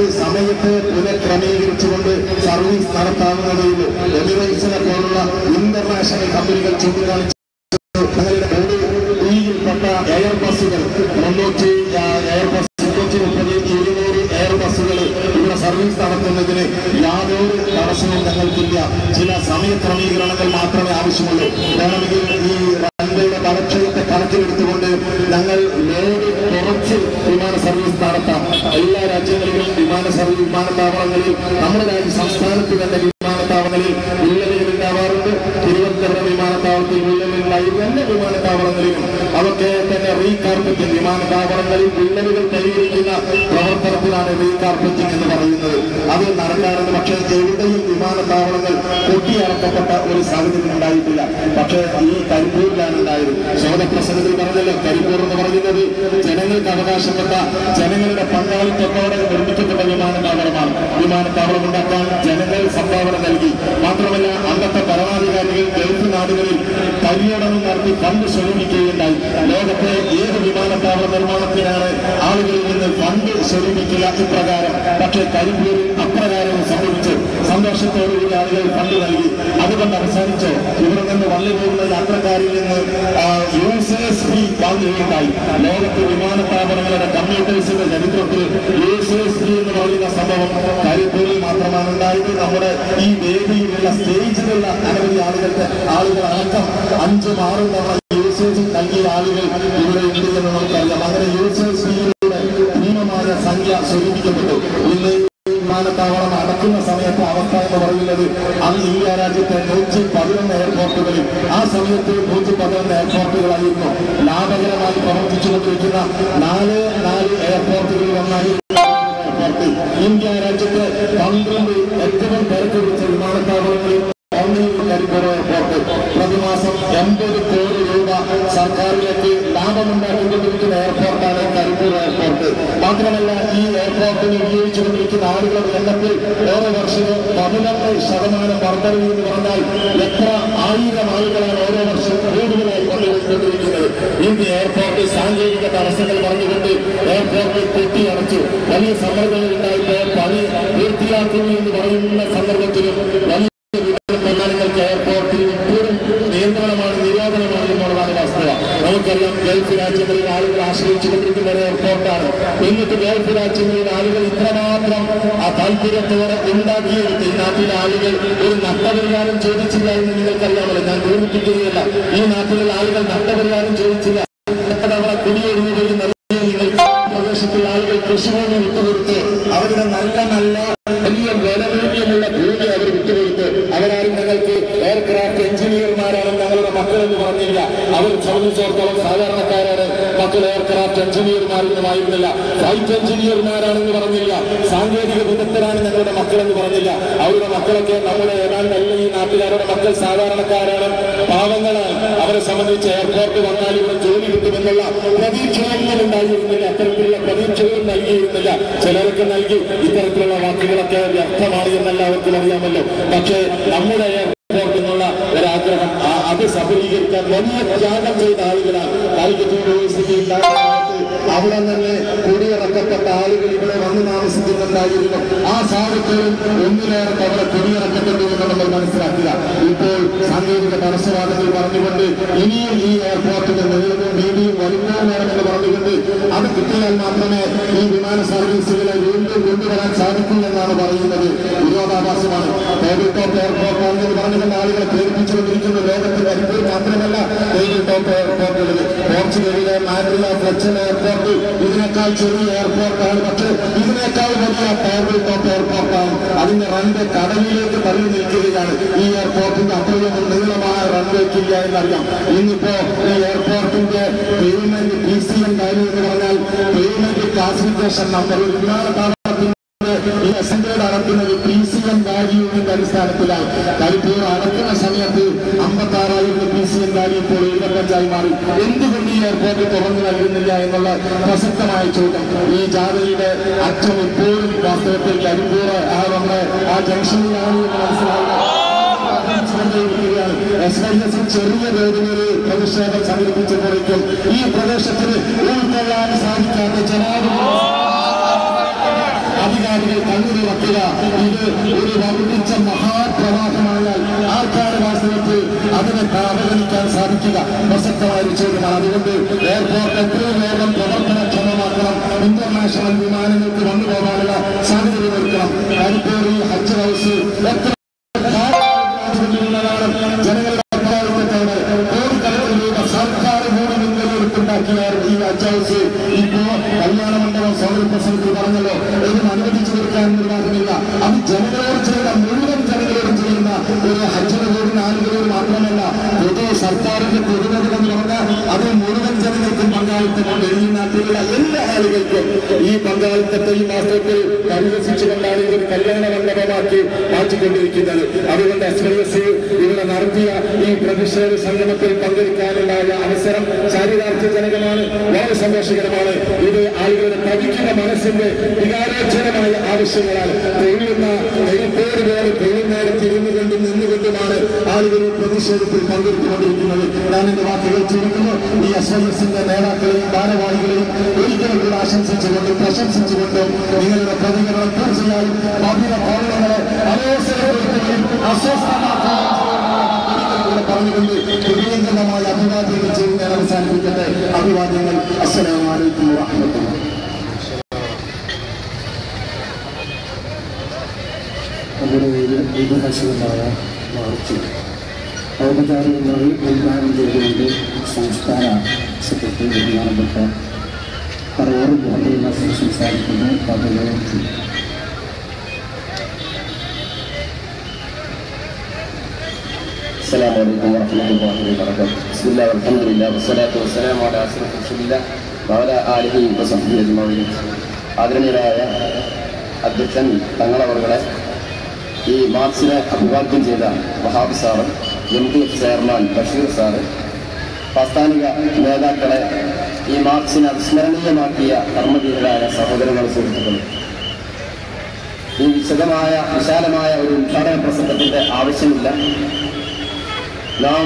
ക്രമീകരിച്ചുകൊണ്ട് സർവീസ് നടത്താവുന്നതേ ഉള്ളൂ എമിറേറ്റ്സിനെ പോലുള്ള ഇന്റർനാഷണൽ കമ്പനികൾ ചൂണ്ടിക്കാണിച്ചു ഞങ്ങളുടെ ബോഡിയിൽപ്പെട്ട എയർ ബസ്സുകൾ മുന്നൂറ്റി ആ, എയർ ബസ് മുന്നൂറ്റി മുപ്പത് ഇരുന്നൂറ് എയർ ബസ്സുകൾ ഇവിടെ സർവീസ് നടത്തുന്നതിന് യാതൊരു തടസ്സവും ഞങ്ങൾക്കില്ല ചില സമയ ക്രമീകരണങ്ങൾ മാത്രമേ ആവശ്യമുള്ളൂ വേണമെങ്കിൽ ഈ റൺവേയുടെ ബലക്ഷയത്തെ കണക്കിലെടുത്തുകൊണ്ട് ഞങ്ങൾ ലോഡ് കുറച്ച് വിമാന സർവീസ് നടത്താം എല്ലാ രാജ്യങ്ങളിലും വിമാന സർവീസ് വിമാനത്താവളങ്ങളിൽ നമ്മുടെ രാജ്യ സംസ്ഥാനത്ത് തന്നെ വിമാനത്താവളങ്ങളിൽ വിള്ളലുകൾ ഉണ്ടാവാറുണ്ട് തിരുവനന്തപുരം വിമാനത്താവളത്തിൽ വിള്ളലുകളായിരുന്നു എല്ലാ വിമാനത്താവളങ്ങളിലും അതൊക്കെ തന്നെ റീകാർപ്പറ്റിംഗ് വിമാനത്താവളങ്ങളിൽ വിള്ളലുകൾ പരിഹരിക്കുന്ന പ്രവർത്തനത്തിലാണ് റീകാർപ്പറ്റിംഗ് എന്ന് പറയുന്നത് അത് നടക്കാറുണ്ട് പക്ഷേ എവിടെയും വിമാനത്താവളങ്ങൾ കൊട്ടിയറക്കപ്പെട്ട ഒരു സാഹചര്യം ഉണ്ടായിട്ടില്ല പക്ഷേ ഈ കരിപ്പൂരിലാണ് ഉണ്ടായത് ശോധപ്രസംഗത്തിൽ പറഞ്ഞല്ലോ കരിപ്പൂർ എന്ന് പറയുന്നത് ജനങ്ങൾക്ക് അവകാശപ്പെട്ട ജനങ്ങളുടെ പങ്കാളിത്തത്തോടെ നിർമ്മിക്കപ്പെട്ട വിമാനത്താവളമാണ് വിമാനത്താവളം ഉണ്ടാക്കാൻ ജനങ്ങൾ സംഭാവന നൽകി മാത്രമല്ല അന്നത്തെ ഭരണാധികാരികൾ ഗൾഫ് നാടുകളിൽ പര്യടനം നടത്തി ഫണ്ട് സ്വരൂപിക്കുകയുണ്ടായി ലോകത്തെ ഏത് വിമാനത്താവള നിർമ്മാണത്തിനാണ് ആളുകളിൽ നിന്ന് ഫണ്ട് സ്വരൂപിക്കുക ഇപ്രകാരം പക്ഷേ കരിപ്പൂരിൽ അപ്രകാരം സംഭവിച്ചു സന്തോഷത്തോടുകൂടി ആളുകൾ ഫണ്ട് നൽകി അതുകൊണ്ട് അവസാനിച്ചു ഇവിടെ നിന്ന് വന്നു പോകുന്ന യാത്രക്കാരിൽ നിന്ന് യൂസേഴ്സ് ഫീ വാങ്ങുകയുണ്ടായി ലോകത്ത് വിമാനത്താവളങ്ങളുടെ കമ്പ്യൂട്ടേഴ്സിന്റെ ചരിത്രത്തിൽ യൂസേഴ്സ് ഫീ എന്ന് പറയുന്ന സംഭവം കരിപ്പൂരിൽ മാത്രമാണ് ഉണ്ടായത് നമ്മുടെ ഈ വേദിയിലുള്ള സ്റ്റേജിലുള്ള അനവധി ആളുകൾക്ക് ആളുകൾ അടക്കം അഞ്ചും ആറും തവണ യൂസേഴ്സ് നൽകിയ ആളുകൾ ഇവിടെ ഉണ്ട് എന്ന് നമുക്കറിയാം അങ്ങനെ യൂസേഴ്സ് ഫീയിലൂടെ ഭീമമായ സംഖ്യ സ്വരൂപിക്കപ്പെട്ടു ഇന്ന് ഈ വിമാനത്താവളം അടക്കുന്ന സമയത്തെ അവസ്ഥ എന്ന് പറയുന്നത് അന്ന് ഇന്ത്യ രാജ്യത്തെ നൂറ്റി പതിനൊന്ന് എയർപോർട്ടുകളിൽ ആ സമയത്ത് നൂറ്റി പതിനൊന്ന് എയർപോർട്ടുകളായിരുന്നു ലാഭകരമായി പ്രവർത്തിച്ചുകൊണ്ടിരിക്കുന്ന നാല് നാല് എയർപോർട്ടുകളിൽ ഒന്നായി എയർപോർട്ട് ഇന്ത്യ രാജ്യത്ത് പന്ത്രണ്ട് ഏറ്റവും തിരക്ക് പിടിച്ച വിമാനത്താവളങ്ങളിൽ ഒന്നിൽ കരിപ്പൂർ എയർപോർട്ട് പ്രതിമാസം എൺപത് കോടി രൂപ സർക്കാരിലേക്ക് ലാഭമുണ്ടാക്കിക്കൊണ്ടിരിക്കുന്ന എയർപോർട്ടാണ് കരിപ്പൂർ എയർപോർട്ട് മാത്രമല്ല ഈ എയർപോർട്ടിൽ ഉപയോഗിച്ചുകൊണ്ടിരിക്കുന്ന ആളുകളുടെ എണ്ണത്തിൽ ഓരോ വർഷവും പതിനൊന്ന് ശതമാനം വർധന എന്ന് പറഞ്ഞാൽ എത്ര ആയിരം ആളുകളാണ് ഓരോ വർഷം കൂടുതലായി കൊണ്ടുപോയിക്കൊണ്ടിരിക്കുന്നത് ഈ എയർപോർട്ട് സാങ്കേതിക തടസ്സങ്ങൾ പറഞ്ഞുകൊണ്ട് എയർപോർട്ട് കെട്ടിയടച്ചു വലിയ സമ്മർദ്ദങ്ങൾ ഉണ്ടായിട്ട് പണി പൂർത്തിയാക്കുന്നു എന്ന് പറയുന്ന സന്ദർഭത്തിലും വലിയ വിമാനങ്ങൾക്ക് എയർപോർട്ടിൽ ഇപ്പോഴും നിയന്ത്രണമാണ് നിരോധനമാണ് എന്നുള്ളതാണ് വസ്തുത നമുക്കറിയാം ഗൾഫ് രാജ്യങ്ങളിൽ ആളുകൾ ആശ്രയിച്ചുകൊണ്ടിരിക്കുന്ന ഒരു എയർപോർട്ടാണ് എന്നിട്ട് ഗൾഫ് രാജ്യങ്ങളിൽ ആളുകൾ ഇത്രമാത്രം ആ താല്പര്യത്തോടെ ഉണ്ടാക്കിയെടുത്ത് ഈ നാട്ടിലെ ആളുകൾ ഒരു നഷ്ടപരിഹാരം ചോദിച്ചില്ല എന്ന് നിങ്ങൾക്കറിയാമല്ലോ ഞാൻ ഓർമ്മിപ്പിക്കുകയല്ല ഈ നാട്ടിലുള്ള ആളുകൾ നഷ്ടപരിഹാരം ചോദിച്ചില്ല അവിടെ കുടിയൊഴിഞ്ഞുപോയി നൽകിയ പ്രദേശത്തുള്ള ആളുകൾ കൃഷിഭൂമി വിട്ടുകൊടുത്ത് അവരുടെ നല്ല നല്ല വലിയ വിലമൂല്യമുള്ള ഭൂമി അവർ വിട്ടുകൊടുത്ത് അവരാരും ഞങ്ങൾക്ക് എയർക്രാഫ്റ്റ് എഞ്ചിനീയർമാരാണ് ഞങ്ങളുടെ മക്കളെന്ന് പറഞ്ഞില്ല അവർ സംബന്ധിച്ചിടത്തോളം സാധാരണക്കാരാണ് മക്കൾ എയർക്രാഫ്റ്റ് എഞ്ചിനീയർമാരൊന്നുമായിരുന്നില്ല ഫ്ലൈറ്റ് എഞ്ചിനീയർമാരാണെന്ന് പറഞ്ഞില്ല സാങ്കേതിക വിദഗ്ധരാണ് ഞങ്ങളുടെ മക്കളെന്ന് പറഞ്ഞില്ല അവരുടെ മക്കളൊക്കെ നമ്മുടെ ഏതാണ്ട് അല്ല ഈ നാട്ടുകാരുടെ മക്കൾ സാധാരണക്കാരാണ് പാവങ്ങളാണ് അവരെ സംബന്ധിച്ച് എയർപോർട്ട് വന്നാൽ ഇവിടെ ജോലി കിട്ടുമെന്നുള്ള പ്രതീക്ഷയൊന്നും ഉണ്ടായിരുന്നില്ല അത്തരത്തിലുള്ള പ്രതീക്ഷകളും നൽകിയിരുന്നില്ല ചിലർക്ക് നൽകി ഇത്തരത്തിലുള്ള വാക്കുകളൊക്കെ വ്യർത്ഥമാണ് എന്നെല്ലാവർക്കും അറിയാമല്ലോ പക്ഷേ നമ്മുടെ എയർപോർട്ട് എന്നുള്ള ഒരാഗ്രഹം ആ- അത് സഫലീകരിക്കാൻ വലിയ ത്യാഗം ചെയ്ത ആളുകളാണ് കാലിക്കറ്റ് യൂണിവേഴ്സിറ്റി ഉണ്ടായ കാലത്ത് അവിടെ തന്നെ കുടിയിറക്കപ്പെട്ട ആളുകൾ ഇവിടെ വന്ന് താമസിക്കുന്നുണ്ടായിരുന്നു ആ സാഹചര്യം ഒന്നിലേറെ തവണ കുടിയിറക്കപ്പെട്ടു എന്ന് നമ്മൾ മനസ്സിലാക്കുക ഇപ്പോൾ സാങ്കേതിക തടസ്സവാദങ്ങൾ പറഞ്ഞുകൊണ്ട് ഇനിയും ഈ എയർപോർട്ടിന്റെ നീളവും വീതിയും വലിപ്പവും വേണമെന്ന് പറഞ്ഞുകൊണ്ട് അത് കിട്ടിയാൽ മാത്രമേ ഈ വിമാന സർവീസുകളെ വീണ്ടും കൊണ്ടുവരാൻ സാധിക്കൂ എന്നാണ് പറയുന്നത് വിരോധാഭാസമാണ് ടേബിൾ ടോപ്പ് എയർപോർട്ടാണെന്ന് പറഞ്ഞുകൊണ്ട് ആളുകളെ പ്രേരിപ്പിച്ചുകൊണ്ടിരിക്കുന്ന ലോകത്ത് കരിപ്പൂർ മാത്രമല്ല ടേബിൾ ടോപ്പ് എയർപോർട്ടുകൾ പോർച്ചുഗലിലെ മാരില ഫ്ലച്ചൻ എയർപോർട്ട് ഇതിനേക്കാൾ ചെറിയ എയർപോർട്ടാണ് പക്ഷേ ഇതിനേക്കാൾ വലിയ ടേബിൾ ടോപ്പ് എയർപോർട്ടാണ് അതിന്റെ റൺവേ കടലിലേക്ക് തള്ളി നിൽക്കുകയാണ് ഈ എയർപോർട്ടിന്റെ അത്രയും നീളമായ റൺവേക്കില്ല എന്നറിയാം ഇന്നിപ്പോ ഈ എയർപോർട്ടിന്റെ പേയ്മെന്റ് പി സി എം കാര്യം എന്ന് പറഞ്ഞാൽ പേയ്മെന്റ് ക്ലാസിഫിക്കേഷൻ നമ്പർ ഒരു വിമാനത്താവളത്തിന്റെ ഈ അസംബ്ലിയുടെ അടക്കുന്നത് പി സി എം വാല്യൂവിന്റെ അടിസ്ഥാനത്തിലാണ് കരിപ്പൂർ അടക്കുന്ന സമയത്ത് അമ്പത്തി ആറായിരം പി സി എം വാല്യൂ ഇപ്പോൾ എഴുപത്തഞ്ചായി മാറി എന്തുകൊണ്ട് ഈ എയർപോർട്ട് തുറന്നു നൽകുന്നില്ല എന്നുള്ള പ്രസക്തമായ ചോദ്യം ഈ ജാഥയുടെ അറ്റം ഇപ്പോഴും വാസ്തവത്തിൽ കരിപ്പൂർ ആ നമ്മുടെ ആ ജംഗ്ഷനിലാണ് എന്ന് മനസ്സിലാവുക എസ് ഐ എസ് ചെറിയ തോതിലൊരു പ്രതിഷേധം സംഘടിപ്പിച്ചപ്പോഴേക്കും ഈ പ്രദേശത്തിന് ഉൾക്കൊള്ളാൻ സാധിക്കാത്ത ജനാധിപത്യ അധികാര അനുഭാവികൾ കണ്ണു തുറക്കുക ഇത് ഒരു വർദ്ധിച്ച മഹാപ്രവാഹമായാൽ ആർക്കാണ് വാസ്തവത്തിൽ അതിനെ അവഗണിക്കാൻ സാധിക്കുക പ്രസക്തമായ ഒരു ചോദ്യമാണ് അതുകൊണ്ട് എയർപോർട്ട് എത്രയും വേഗം പ്രവർത്തനക്ഷമമാക്കണം ഇന്റർനാഷണൽ വിമാനങ്ങൾക്ക് വന്നു പോകാനുള്ള സാധ്യത ഒരുക്കണം കരിപ്പൂരി ഹജ്ജ് ഹൗസ് എത്ര ജനങ്ങളുടെ പങ്കാളിത്തത്തോടെ കോടിക്കണക്കിന് രൂപ സർക്കാർ കൂടി മുൻകൈയെടുത്തുണ്ടാക്കിയ ഈ ഹജ്ജ് ഹൗസ് ഇപ്പോ കല്യാണ മണ്ഡപം സ്വാഗത പ്രസംഗത്തിൽ പറഞ്ഞല്ലോ ഇതിന് അനുവദിച്ചു കൊടുക്കാൻ നിർവാഹമില്ല അത് ജനങ്ങളോട് ചെയ്യുന്ന മുഴുവൻ ജനങ്ങളോടും ചെയ്യുന്ന ഒരു ഹജ്ജിന് കൂടുന്ന ആളുകളോട് മാത്രമല്ല പൊതു സർക്കാരിന്റെ പൊതുമുതൽ എന്ന് പറഞ്ഞാൽ അത് മുഴുവൻ ജനങ്ങൾക്കും പങ്കാളിത്തമുണ്ട് ഈ നാട്ടിലുള്ള എല്ലാ ആളുകൾക്കും ഈ പങ്കാളിത്തത്തെയും വാസ്തവത്തിൽ പരിഹസിച്ചുകൊണ്ടാണ് ഇതൊരു കല്യാണ മണ്ഡപമാക്കി മാറ്റിക്കൊണ്ടിരിക്കുന്നത് അതുകൊണ്ട് എസ് വൈ എസ് ഇവിടെ നടത്തിയ ഈ പ്രതിഷേധ സംഗമത്തിൽ പങ്കെടുക്കാനുണ്ടായ അവസരം ചാരിതാർത്ഥ്യജനകമാണ് വളരെ സന്തോഷകരമാണ് ഇത് ആളുകളുടെ തവിക്കുന്ന മനസ്സിന്റെ വികാരോജ്ജലമായ ആവശ്യങ്ങളാണ് തെളിയുന്ന തെളിപ്പോട് പോലെ തെളിയുന്നേരത്ത് ഇരുന്നു കൊണ്ടും നിന്നുകൊണ്ടുമാണ് ആളുകൾ ഈ പ്രതിഷേധത്തിൽ പങ്കെടുത്തുകൊണ്ടിരിക്കുന്നത് ഞാൻ എന്റെ വാക്കുകൾ ചുരുക്കുന്നു ഈ എസ് ഐ എസിന്റെ നേതാക്കളെയും ഭാരവാഹികളെയും ഒരിക്കലും കൂടെ ആശംസിച്ചുകൊണ്ടും പ്രശംസിച്ചുകൊണ്ടും നിങ്ങളുടെ പ്രതികരണം തീർച്ചയായും ഭവ്യ ഭവനങ്ങളെ അലോസരപ്പെടുത്തുകയും അസ്വസ്ഥമാക്കുകയും കൂടെ പറഞ്ഞുകൊണ്ട് ഹൃദയംഗമായ അഭിവാദ്യങ്ങൾ ചെയ്ത് ഞാൻ അവസാനിപ്പിക്കട്ടെ അഭിവാദ്യങ്ങൾ അസ്സലാമലൈക്കും വാഹമത്തുള്ള നമ്മുടെ ഐതിഹാസികമായ മാർച്ച് ഔപചാരികമായി ഉദ്ഘാടനം ചെയ്തുകൊണ്ട് സംസ്ഥാന സെക്രട്ടറി ബഹുമാനപ്പെട്ട പറവൂർ മുഹമ്മദ് നാസർ സംസാരിക്കുന്നു പദവികളും السلام عليكم ورحمة الله وبركاته بسم الله والحمد لله والصلاة والسلام على أشرف رسول الله وعلى آله وصحبه أجمعين ആദരണീയരായ അധ്യക്ഷൻ തങ്ങളവർകളെ ഈ മാർച്ചിനെ അഭിവാദ്യം ചെയ്ത Wahab sir M D F chairman Basheer sir പ്രാസ്ഥാനിക നേതാക്കളെ ഈ മാർച്ചിനെ അവിസ്മരണീയമാക്കിയ കർമ്മധീരരായ സഹോദരങ്ങൾ സുഹൃത്തുക്കളും ഈ വിശദമായ വിശാലമായ ഒരു ഉദ്ഘാടന പ്രസംഗത്തിന്റെ ആവശ്യമില്ല നാം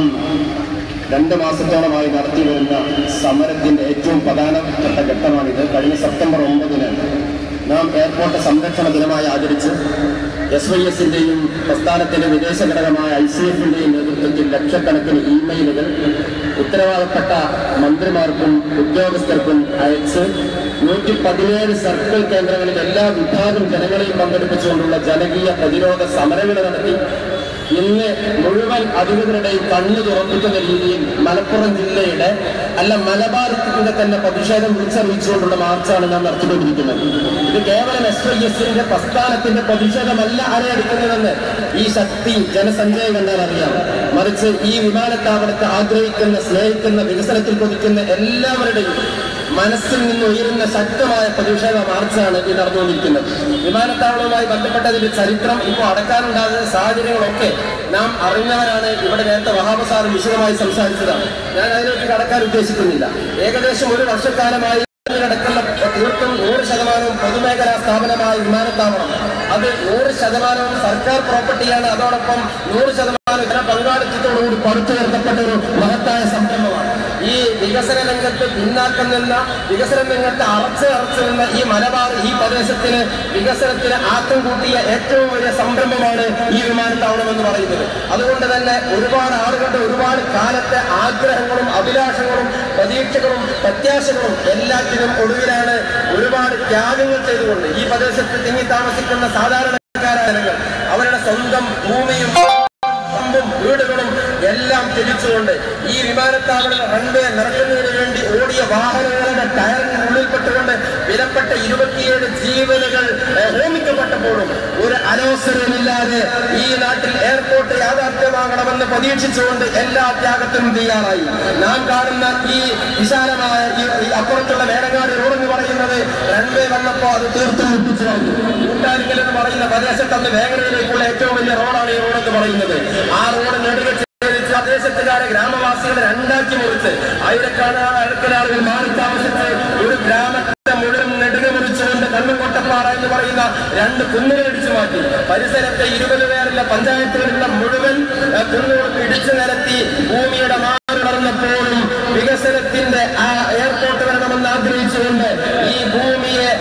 രണ്ട് മാസത്തോളമായി നടത്തി വരുന്ന സമരത്തിന്റെ ഏറ്റവും പ്രധാനപ്പെട്ട ഘട്ടമാണിത് കഴിഞ്ഞ സെപ്റ്റംബർ ഒമ്പതിന് നാം എയർപോർട്ട് സംരക്ഷണ ദിനമായി ആചരിച്ച് എസ് വൈ എസിന്റെയും പ്രസ്ഥാനത്തിന്റെ വിദേശ ഘടകമായ ഐ സി എഫിന്റെയും നേതൃത്വത്തിൽ ലക്ഷക്കണക്കിന് ഇമെയിലുകൾ ഉത്തരവാദപ്പെട്ട മന്ത്രിമാർക്കും ഉദ്യോഗസ്ഥർക്കും അയച്ച് നൂറ്റി പതിനേഴ് സർക്കിൾ കേന്ദ്രങ്ങളിൽ എല്ലാ വിഭാഗം ജനങ്ങളെയും പങ്കെടുപ്പിച്ചുകൊണ്ടുള്ള ജനകീയ പ്രതിരോധ സമരങ്ങൾ നടത്തി ഇന്ന് മുഴുവൻ അധികൃതരുടെയും കണ്ണു തുറപ്പിക്കുന്ന രീതിയിൽ മലപ്പുറം ജില്ലയുടെ അല്ല മലബാറിന്റെ തന്നെ പ്രതിഷേധം വിളിച്ചറിയിച്ചുകൊണ്ടുള്ള മാർച്ചാണ് നാം നടത്തിക്കൊണ്ടിരിക്കുന്നത് ഇത് കേവലം എസ് വൈ എസിന്റെ പ്രസ്ഥാനത്തിന്റെ പ്രതിഷേധമല്ല അരയടിക്കുന്നതെന്ന് ഈ ശക്തി ജനസംഖ്യയെ കണ്ടാൽ അറിയാം മറിച്ച് ഈ വിമാനത്താവളത്തെ ആഗ്രഹിക്കുന്ന സ്നേഹിക്കുന്ന വികസനത്തിൽ കൊതിക്കുന്ന എല്ലാവരുടെയും മനസ്സിൽ നിന്ന് ഉയരുന്ന ശക്തമായ പ്രതിഷേധ മാർച്ചാണ് ഈ നടന്നുകൊണ്ടിരിക്കുന്നത് വിമാനത്താവളവുമായി ബന്ധപ്പെട്ടതിന്റെ ചരിത്രം ഇപ്പോൾ അടക്കാനുണ്ടാകുന്ന സാഹചര്യങ്ങളൊക്കെ നാം അറിഞ്ഞവരാണ് ഇവിടെ നേരത്തെ വഹാബ് സാർ വിശദമായി സംസാരിച്ചതാണ് ഞാൻ അതിലേക്ക് കടക്കാൻ ഉദ്ദേശിക്കുന്നില്ല ഏകദേശം ഒരു വർഷക്കാലമായി ഇതിനടക്കുള്ള തീർത്തും നൂറ് ശതമാനവും പൊതുമേഖലാ സ്ഥാപനമായ വിമാനത്താവളം അത് നൂറ് ശതമാനവും സർക്കാർ പ്രോപ്പർട്ടിയാണ് അതോടൊപ്പം നൂറ് ശതമാനം ജന പങ്കാളിത്തത്തോടുകൂടി പടുത്തുയർത്തപ്പെട്ട ഒരു മഹത്തായ സംരംഭമാണ് ഈ വികസന രംഗത്ത് പിന്നാക്കം നിന്ന വികസന രംഗത്ത് അറച്ച് അറച്ച് നിന്ന ഈ മലബാർ ഈ പ്രദേശത്തിന് വികസനത്തിന് ആക്കം കൂട്ടിയ ഏറ്റവും വലിയ സംരംഭമാണ് ഈ വിമാനത്താവളം എന്ന് പറയുന്നത് അതുകൊണ്ട് തന്നെ ഒരുപാട് ആളുകളുടെ ഒരുപാട് കാലത്തെ ആഗ്രഹങ്ങളും അഭിലാഷങ്ങളും പ്രതീക്ഷകളും പ്രത്യാശകളും എല്ലാറ്റിനും ഒടുവിലാണ് ഒരുപാട് ത്യാഗങ്ങൾ ചെയ്തുകൊണ്ട് ഈ പ്രദേശത്ത് തിങ്ങി താമസിക്കുന്ന സാധാരണക്കാരായ ജനങ്ങൾ അവരുടെ സ്വന്തം ഭൂമിയും പറമ്പും വീടുകളും എല്ലാം തിരിച്ചുകൊണ്ട് ഈ വിമാനത്താവള റൺവേ നിറക്കുന്നതിന് വേണ്ടി ഓടിയ വാഹനങ്ങളുടെ ടയറിന് ഉള്ളിൽപ്പെട്ടുകൊണ്ട് വിലപ്പെട്ട ഇരുപത്തിയേഴ് ജീവനുകൾ ഏഹ്, ഹോമിക്കപ്പെട്ടപ്പോഴും ഒരു അലോസരമില്ലാതെ ഈ നാട്ടിൽ എയർപോർട്ട് യാഥാർത്ഥ്യമാകണമെന്ന് പ്രതീക്ഷിച്ചുകൊണ്ട് എല്ലാ ത്യാഗത്തിനും തയ്യാറായി നാം കാണുന്ന ഈ വിശാലമായ ഈ ഈ അപ്പുറത്തുള്ള വേടങ്ങാട് റോഡ് എന്ന് പറയുന്നത് റൺവേ വന്നപ്പോ അത് തീർത്തും മുട്ടിച്ചു കളഞ്ഞു കൂട്ടാരിക്കൽ എന്ന് പറയുന്ന പ്രദേശത്ത് അന്ന് വേങ്ങരയിലേക്കുള്ള ഏറ്റവും വലിയ റോഡാണ് ഈ റോഡ് എന്ന് പറയുന്നത് ആ റോഡ് നെടുക ചെയ്തിട്ട് പ്രദേശത്തുകാരെ ഗ്രാമവാസികളെ രണ്ടാക്കി മുറിച്ച് ആയിരക്കണക്കിന് ആളുകൾ മാറി താമസിച്ച് ഒരു ഗ്രാമത്തെ മുഴുവൻ നെടുക മുറിച്ചുകൊണ്ട് കണ്ണുകൊട്ടപ്പാറ എന്ന് പറയുന്ന രണ്ട് കുന്നുകൾ ഇടിച്ചു മാറ്റി പരിസരത്തെ ഇരുപത് പേരുള്ള പഞ്ചായത്തുകളിലുള്ള മുഴുവൻ ഏഹ്, കുന്നുകൾക്ക് ഇടിച്ചു നിരത്തി ഭൂമിയുടെ മാറി വികസനത്തിന്റെ ആ എയർപോർട്ട് വരണമെന്ന് ആഗ്രഹിച്ചുകൊണ്ട് ഈ ഭൂമിയെ ഈ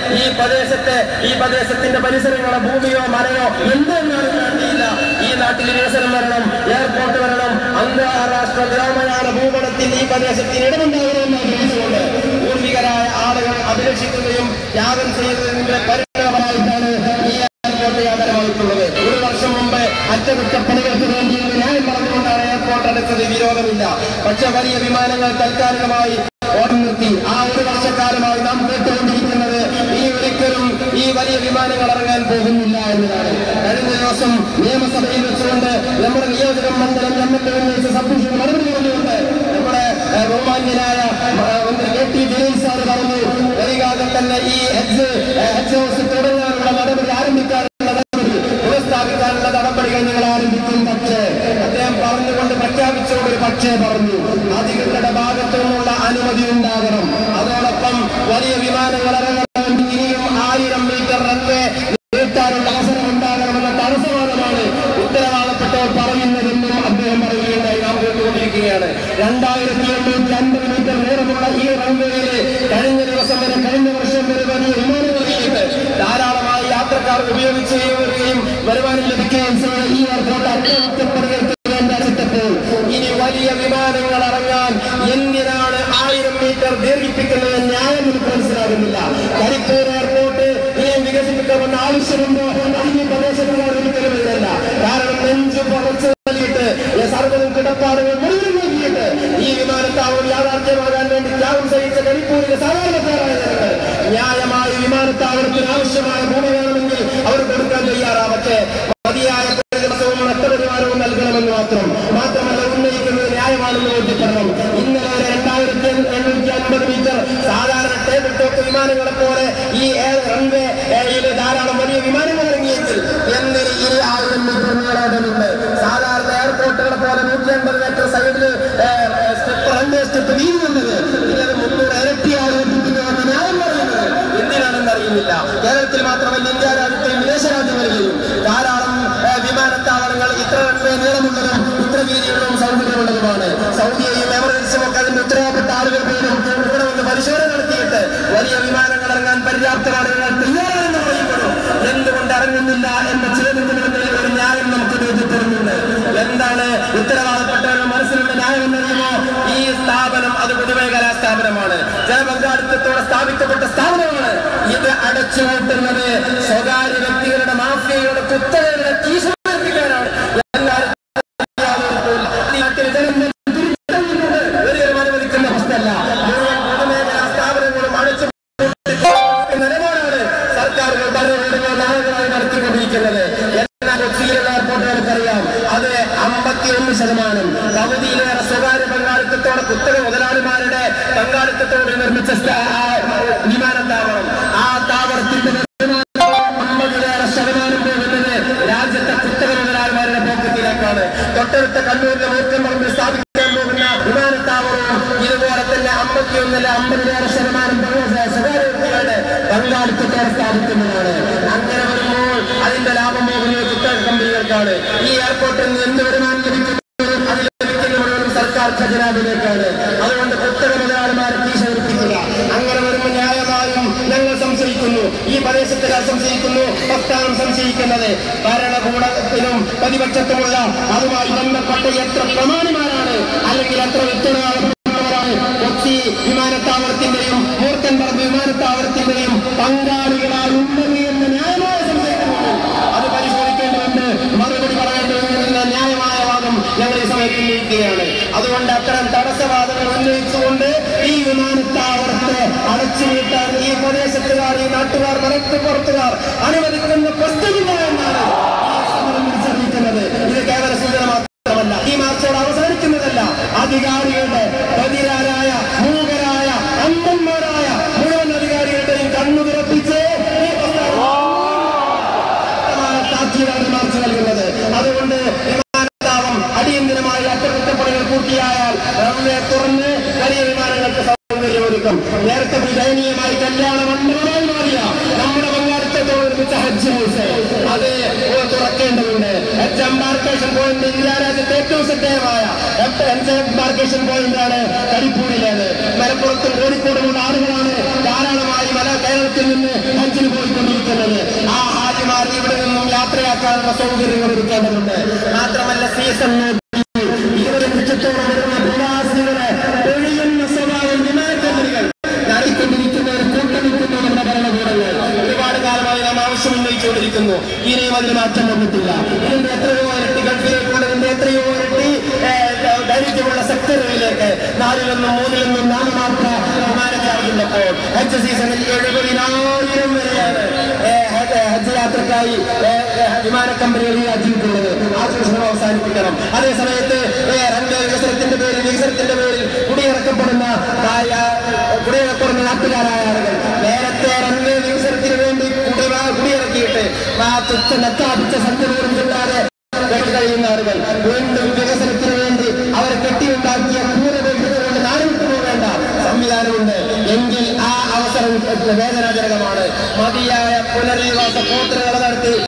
പ്രദേശത്തെ ഈ പ്രദേശത്തിന്റെ പരിസരങ്ങളോ ഭൂമിയോ മലയോ എന്തെന്നാണ് വേണ്ടിയില്ല ഈ നാട്ടിൽ വികസനം വരണം എയർപോർട്ട് വരണം അന്താരാഷ്ട്ര വ്യോമയാന ഭൂപടത്തിൽ ഈ പ്രദേശത്തിന് ഇടമുണ്ടാകണമെന്ന് ആഗ്രഹിച്ചുകൊണ്ട് പൂർവികരായ ആളുകൾ അഭിലഷിക്കുകയും യാഗം ചെയ്യുന്നതിന്റെ പരിണാമമായിട്ടാണ് ഈ എയർപോർട്ട് യാതൊരമായിട്ടുള്ളത് ഒരു വർഷം മുമ്പ് അറ്റകുറ്റപ്പണികൾക്ക് വേണ്ടി ഒരു ന്യായം പറഞ്ഞുകൊണ്ടാണ് എയർപോർട്ട് അടച്ചത് വിരോധമില്ല പക്ഷെ വലിയ വിമാനങ്ങൾ താൽക്കാലികമായി ഓടം നിർത്തി ആ ഒരു വർഷക്കാലമായി നാം കേട്ടുകൊണ്ടിരിക്കുന്നത് ഈ ഒരിക്കലും ഈ വലിയ വിമാനങ്ങൾ ഇറങ്ങാൻ പോകുന്നില്ല എന്നതാണ് കഴിഞ്ഞ ദിവസം നിയമസഭയിൽ വെച്ചുകൊണ്ട് നമ്മുടെ നിയോജക മണ്ഡലം നമ്മൾക്ക് ഉന്നയിച്ച സബ്മിഷൻ മറുപടി പറഞ്ഞുകൊണ്ട് നമ്മുടെ ഏഹ്, ബഹുമാന്യനായ ഏഹ്, മന്ത്രി കെ ടി ജലീൽ സാർ പറഞ്ഞു വരികാതെ തന്നെ ഈ എച്ച് എച്ച് ഹൗസ് തുടങ്ങാനുള്ള നടപടി ആരംഭിക്കാനുള്ള നടപടി പുനഃസ്ഥാപിക്കാനുള്ള നടപടികൾ ഞങ്ങൾ ആരംഭിക്കും പക്ഷേ അദ്ദേഹം പറഞ്ഞുകൊണ്ട് പ്രഖ്യാപിച്ചുകൊണ്ട് ഒരു പക്ഷേ പറഞ്ഞു അധികൃതരുടെ ഭാഗത്തു നിന്നുള്ള അനുമതി ഉണ്ടാകണം അതോടൊപ്പം വലിയ വിമാനങ്ങൾ ഇറങ്ങണമെങ്കിൽ ഇനിയും ആയിരം മീറ്റർ റൺവേ നീട്ടാനുള്ള അവസരം ഉണ്ടാകണമെന്ന തടസ്സവാദമാണ് ഉത്തരവാദപ്പെട്ടവർ പറയുന്നതെന്നും അദ്ദേഹം പറയുകയുണ്ടായി നാം കേട്ടുകൊണ്ടിരിക്കുകയാണ് രണ്ടായിരത്തി എണ്ണൂറ്റി അൻപത് മീറ്റർ നീളമുള്ള ഈ റൺവേയില് കഴിഞ്ഞ ദിവസം വരെ കഴിഞ്ഞ വർഷം വരെ വലിയ വിമാനങ്ങളിലേക്ക് ധാരാളമായി യാത്രക്കാർ ഉപയോഗിച്ച് വരികയും വരുമാനം ലഭിക്കുകയും ചെയ്ത ഈ എയർപോർട്ട് അറ്റകുറ്റപ്പണികൾക്ക് വേണ്ടി അടച്ചിട്ടപ്പോൾ ഇനി വലിയ വിമാനങ്ങൾ ഇറങ്ങാൻ എന്തിനാണ് ആയിരം മീറ്റർ ദീർഘിപ്പിക്കുന്നത് ന്യായം എനിക്ക് മനസ്സിലാകുന്നില്ല കരിപ്പൂർ എയർപോർട്ട് ഇനിയും വികസിപ്പിക്കണമെന്ന ആവശ്യമുണ്ടോ ഈ പ്രദേശത്തുകാർ ഒരിക്കലും ഇതല്ല കാരണം നെഞ്ചു പുറത്ത് നൽകിയിട്ട് സർവ്വതും കിടപ്പാടുകൾ മുഴുവൻ നൽകിയിട്ട് ഈ വിമാനത്താവളം യാഥാർത്ഥ്യമാകാൻ വേണ്ടി ത്യാഗം സഹിച്ച കരിപ്പൂരിലെ സാധാരണക്കാരായ ജനങ്ങൾ ന്യായമായി വിമാനത്താവളത്തിന് ആവശ്യമായ ഭൂമി വേണമെങ്കിൽ അവർ കൊടുക്കാൻ തയ്യാറാ പക്ഷേ മതിയായ ദിവസവും നഷ്ടപരിഹാരവും നൽകണമെന്ന് മാത്രം മാത്രമല്ല ഉന്നയിക്കുന്നത് ന്യായമാണെന്ന് ബോധ്യപ്പെടണം ഇന്നലെ ഒരു രണ്ടായിരത്തി എണ്ണൂറ്റി അൻപത് മീറ്റർ സാധാരണ ടേബിൾ ടോപ്പ് വിമാനങ്ങളെ പോലെ ഈ എയർ റൺവേ ഏരിയയിൽ ധാരാളം വലിയ വിമാനങ്ങൾ ഇറങ്ങിയെങ്കിൽ എന്തിന് ഈ ആയിരം മീറ്റർ നീളേണ്ടതുണ്ട് സാധാരണ എയർപോർട്ടുകളെ പോലെ നൂറ്റി അൻപത് മീറ്റർ സൈഡിൽ റൺവേ സ്റ്റെപ്പ് വീഴുന്നത് ഇങ്ങനെ മുന്നൂറ് ഇരട്ടിയാണ് വർദ്ധിപ്പിക്കുമെന്ന് ന്യായം പറയുന്നത് എന്തിനാണെന്ന് അറിയുന്നില്ല കേരളത്തിൽ മാത്രമല്ല ഇന്ത്യ രാജ്യത്തെയും വിദേശ രാജ്യങ്ങളിലെയും ധാരാളം ഏഹ്, വിമാനത്താവളങ്ങൾ ഇത്ര റൺവേ നീളമുള്ളതും ഇത്ര വീതിയുള്ളതും സൗകര്യമുള്ളതുമാണ് സൗദിയെയും എമറേറ്റ്സും ഒക്കെ അതിന്റെ ഉത്തരവാദപ്പെട്ട ആളുകൾ പോലും ഇവിടെ വന്ന് പരിശോധന നടത്തിയിട്ട് വലിയ വിമാനങ്ങൾ ഇറങ്ങാൻ പര്യാപ്തമാണ് നിങ്ങൾ തയ്യാറാണെന്ന് പറയുമ്പോഴും എന്തുകൊണ്ട് ഇറങ്ങുന്നില്ല എന്ന ചോദ്യത്തിന് മുന്നിൽ ഒരു ന്യായം നമുക്ക് ബോധ്യപ്പെടുന്നുണ്ട് എന്താണ് ഉത്തരവാദപ്പെട്ടവരുടെ മനസ്സിലുള്ള ന്യായം എന്നറിയുമോ ഈ സ്ഥാപനം അത് പൊതുമേഖലാ സ്ഥാപനമാണ് ജനപങ്കാളിത്തത്തോടെ സ്ഥാപിക്കപ്പെട്ട സ്ഥാപനമാണ് ഇത് അടച്ചുപൂട്ടുന്നത് സ്വകാര്യ വ്യക്തികളുടെ മാഫിയയുടെ കുത്തകയുടെ തീഷ്ണിപ്പിക്കാനാണ് എല്ലാവരും ഈ നാട്ടിൽ ജനം തിരിച്ചറിയുന്നത് ഒരിക്കലും അനുവദിക്കുന്ന പ്രശ്നമല്ല മുഴുവൻ പൊതുമേഖലാ സ്ഥാപനങ്ങളും അടച്ചു നിലപാടാണ് സർക്കാരുകൾ ഭരണകൂടങ്ങൾ നാളുകളായി നടത്തിക്കൊണ്ടിരിക്കുന്നത് എന്നാൽ കൊച്ചിയിലുള്ള എയർപോർട്ട് നമുക്കറിയാം അത് അമ്പത്തിയൊന്ന് ശതമാനം പകുതിയിലേറെ സ്വകാര്യ പങ്കാളിത്തത്തോടെ കുത്തക മുതലാളിമാരുടെ പങ്കാളിത്തത്തോടെ നിർമ്മിച്ച സ്ഥാ- ആ വിമാനത്താവളം ആ താവളത്തിന്റെ വരുമാനം അമ്പതിലേറെ ശതമാനം പോകുന്നത് രാജ്യത്തെ കുത്തക മുതലാളിമാരുടെ പോക്കറ്റിലേക്കാണ് തൊട്ടടുത്ത കണ്ണൂരിലെ മൂർക്കമ്പറമ്പിൽ സ്ഥാപിക്കാൻ പോകുന്ന വിമാനത്താവളവും ഇതുപോലെ തന്നെ അമ്പത്തിയൊന്നിലെ അമ്പതിലേറെ ശതമാനം പങ്ക- സ്വകാര്യ വ്യക്തികളുടെ പങ്കാളിത്തത്തോടെ സ്ഥാപിക്കുന്നതാണ് അങ്ങനെ വരുമ്പോൾ അതിന്റെ ലാഭം പോകുന്നത് കുത്തക കമ്പനികൾക്കാണ് ഈ എയർപോർട്ടിൽ നിന്ന് എന്ത് വരുമാനം ലഭിക്കുന്നതും അത് ലഭിക്കുന്ന മുഴുവനും സർക്കാർ ഖജനാവിലേക്കാണ് അതുകൊണ്ട് കുത്തക മുതലാളിമാരെ ഭീഷണിപ്പിക്കുക അങ്ങനെ വരുമ്പോൾ ന്യായമായും ഞങ്ങൾ സംശയിക്കുന്നു ഈ പ്രദേശത്തുകാർ സംശയിക്കുന്നു പ്രസ്ഥാനം സംശയിക്കുന്നത് ഭരണകൂടത്തിനും പ്രതിപക്ഷത്തുമുള്ള അതുമായി ബന്ധപ്പെട്ട എത്ര പ്രമാണിമാരാണ് അല്ലെങ്കിൽ എത്ര ഉത്തരവാദിത്തപ്പെട്ടവരാണ് കൊച്ചി വിമാനത്താവളത്തിന്റെയും മൂർക്കൻ പറമ്പ് വിമാനത്താവളത്തിന്റെയും പങ്കാളികളായി ഉള്ളത് എന്ന് ന്യായമായ സംശയിക്കുന്നു അത് പരിശോധിക്കേണ്ടതുണ്ട് മറുപടി പറയേണ്ടതുണ്ട് എന്ന ന്യായമായ വാദം ഞങ്ങൾ ഈ സമയത്ത് ഉന്നയിക്കുകയാണ് അതുകൊണ്ട് അത്തരം തടസ്സവാദങ്ങൾ ഉന്നയിച്ചുകൊണ്ട് ഈ വിമാനത്താവളത്തെ അടച്ചുവീട്ടാൻ ഈ പ്രദേശത്തുകാർ ഈ നാട്ടുകാർ വലത്ത് പുറത്തുകാർ അനുവദിക്കുന്ന പ്രശ്നമില്ല എന്നാണ് ഈ സമരം വിളിച്ചറിയിക്കുന്നത് ഇത് കേവല സൂചന മാത്രമല്ല ഈ മാർച്ചോട് അവസാനിക്കുന്നതല്ല അധികാരികളുടെ ബധിരാരായ മൂകരായ അന്ധന്മാരായ മുഴുവൻ അധികാരികളുടെയും കണ്ണു തുറപ്പിച്ച് ഈ ശക്തമായ താക്കീതാണ് മാർച്ച് നൽകുന്നത് അതുകൊണ്ട് വിമാനത്താവളം അടിയന്തരമായി അറ്റകുറ്റപ്പണികൾ പൂർത്തിയായാൽ റൺവേ തുറന്ന് വലിയ വിമാനങ്ങൾക്ക് സൗകര്യമൊരുക്കും നേരത്തെ ദയനീയമായി കല്യാണ മണ്ഡലമായി മാറിയ നമ്മുടെ പങ്കാളിത്തത്തോട് നിർമ്മിച്ച ഹജ്ജ് ഹൗസ് അത് തുറക്കേണ്ടതുണ്ട് ഹജ്ജ് എംബാർക്കേഷൻ പോയിന്റ് ഇന്ത്യ രാജ്യത്തെ ഏറ്റവും ശ്രദ്ധേയമായ എംബാർക്കേഷൻ പോയിന്റ് ആണ് കരിപ്പൂരിലേത് മലപ്പുറത്തും കോഴിക്കോടുമുള്ള ആളുകളാണ് ധാരാളം ഹാജിമാരുമായി മല കേരളത്തിൽ നിന്ന് ഹജ്ജിന് പോയിക്കൊണ്ടിരിക്കുന്നത് ആ ഹാജിമാർ ഇവിടെ നിന്നും യാത്രയാക്കാനുള്ള സൗകര്യങ്ങൾ ഒരുക്കേണ്ടതുണ്ട് മാത്രമല്ല സീസൺ ഇരുപത് ലക്ഷത്തോളം വരുന്ന പ്രവാസികളെ ഒഴിയുന്ന സ്വഭാവം വിമാന കമ്പനികൾ നടത്തിക്കൊണ്ടിരിക്കുന്ന ഒരു കൂട്ടനിൽക്കുന്ന നമ്മുടെ ഭരണകൂടങ്ങൾ ഒരുപാട് കാലമായി നാം ആവശ്യം ഉന്നയിച്ചുകൊണ്ടിരിക്കുന്നു ഇനിയും അതിന് മാറ്റം വന്നിട്ടില്ല ഇതിന്റെ എത്രയോ ഇരട്ടി ഗൾഫിലേക്കുള്ളതിന്റെ എത്രയോ ഇരട്ടി ഏഹ്, ദൈർഘ്യമുള്ള സെക്ടറുകളിലേക്ക് നാലിലൊന്നും മൂന്നിലൊന്നും നാമമാത്ര വിമാന ചാർജ് ഉള്ളപ്പോൾ ഹജ്ജ് സീസണിൽ എഴുപതിനായിരം വരെയാണ് ഏഹ്, ഹജ്ജ് ഹജ്ജ് യാത്രക്കായി ഏഹ്, ഏഹ്, വിമാന കമ്പനികൾ ഈടാക്കിയിട്ടുള്ളത് ആ ചൂഷണം അവസാനിപ്പിക്കണം അതേ സമയത്ത് ഏഹ്, റൺവേ വികസനത്തിന്റെ പേരിൽ വികസനത്തിന്റെ പേരിൽ കുടിയിറക്കപ്പെടുന്ന ആ, കുടിയിറക്കപ്പെടുന്ന നാട്ടുകാരായ ആളുകൾ നേരത്തെ റൺവേ വികസനത്തിന് വേണ്ടി കുടി കുടിയിറക്കിയിട്ട് ആ തുച്ഛ നക്കാപിച്ച സംഘടനകളും ഇല്ലാതെ കഴിയുന്ന ആളുകൾ വീണ്ടും വികസനത്തിന് വേണ്ടി അവർ കെട്ടിയുണ്ടാക്കിയ ക്രൂരവേഷണങ്ങളുടെ നാടുവിട്ടു പോകേണ്ട സംവിധാനമുണ്ട് എങ്കിൽ ആ അവസരം വേദനാജനകമാണ് മതിയായ പുനരധിവാസ പ്രവർത്തനങ്ങൾ നടത്തി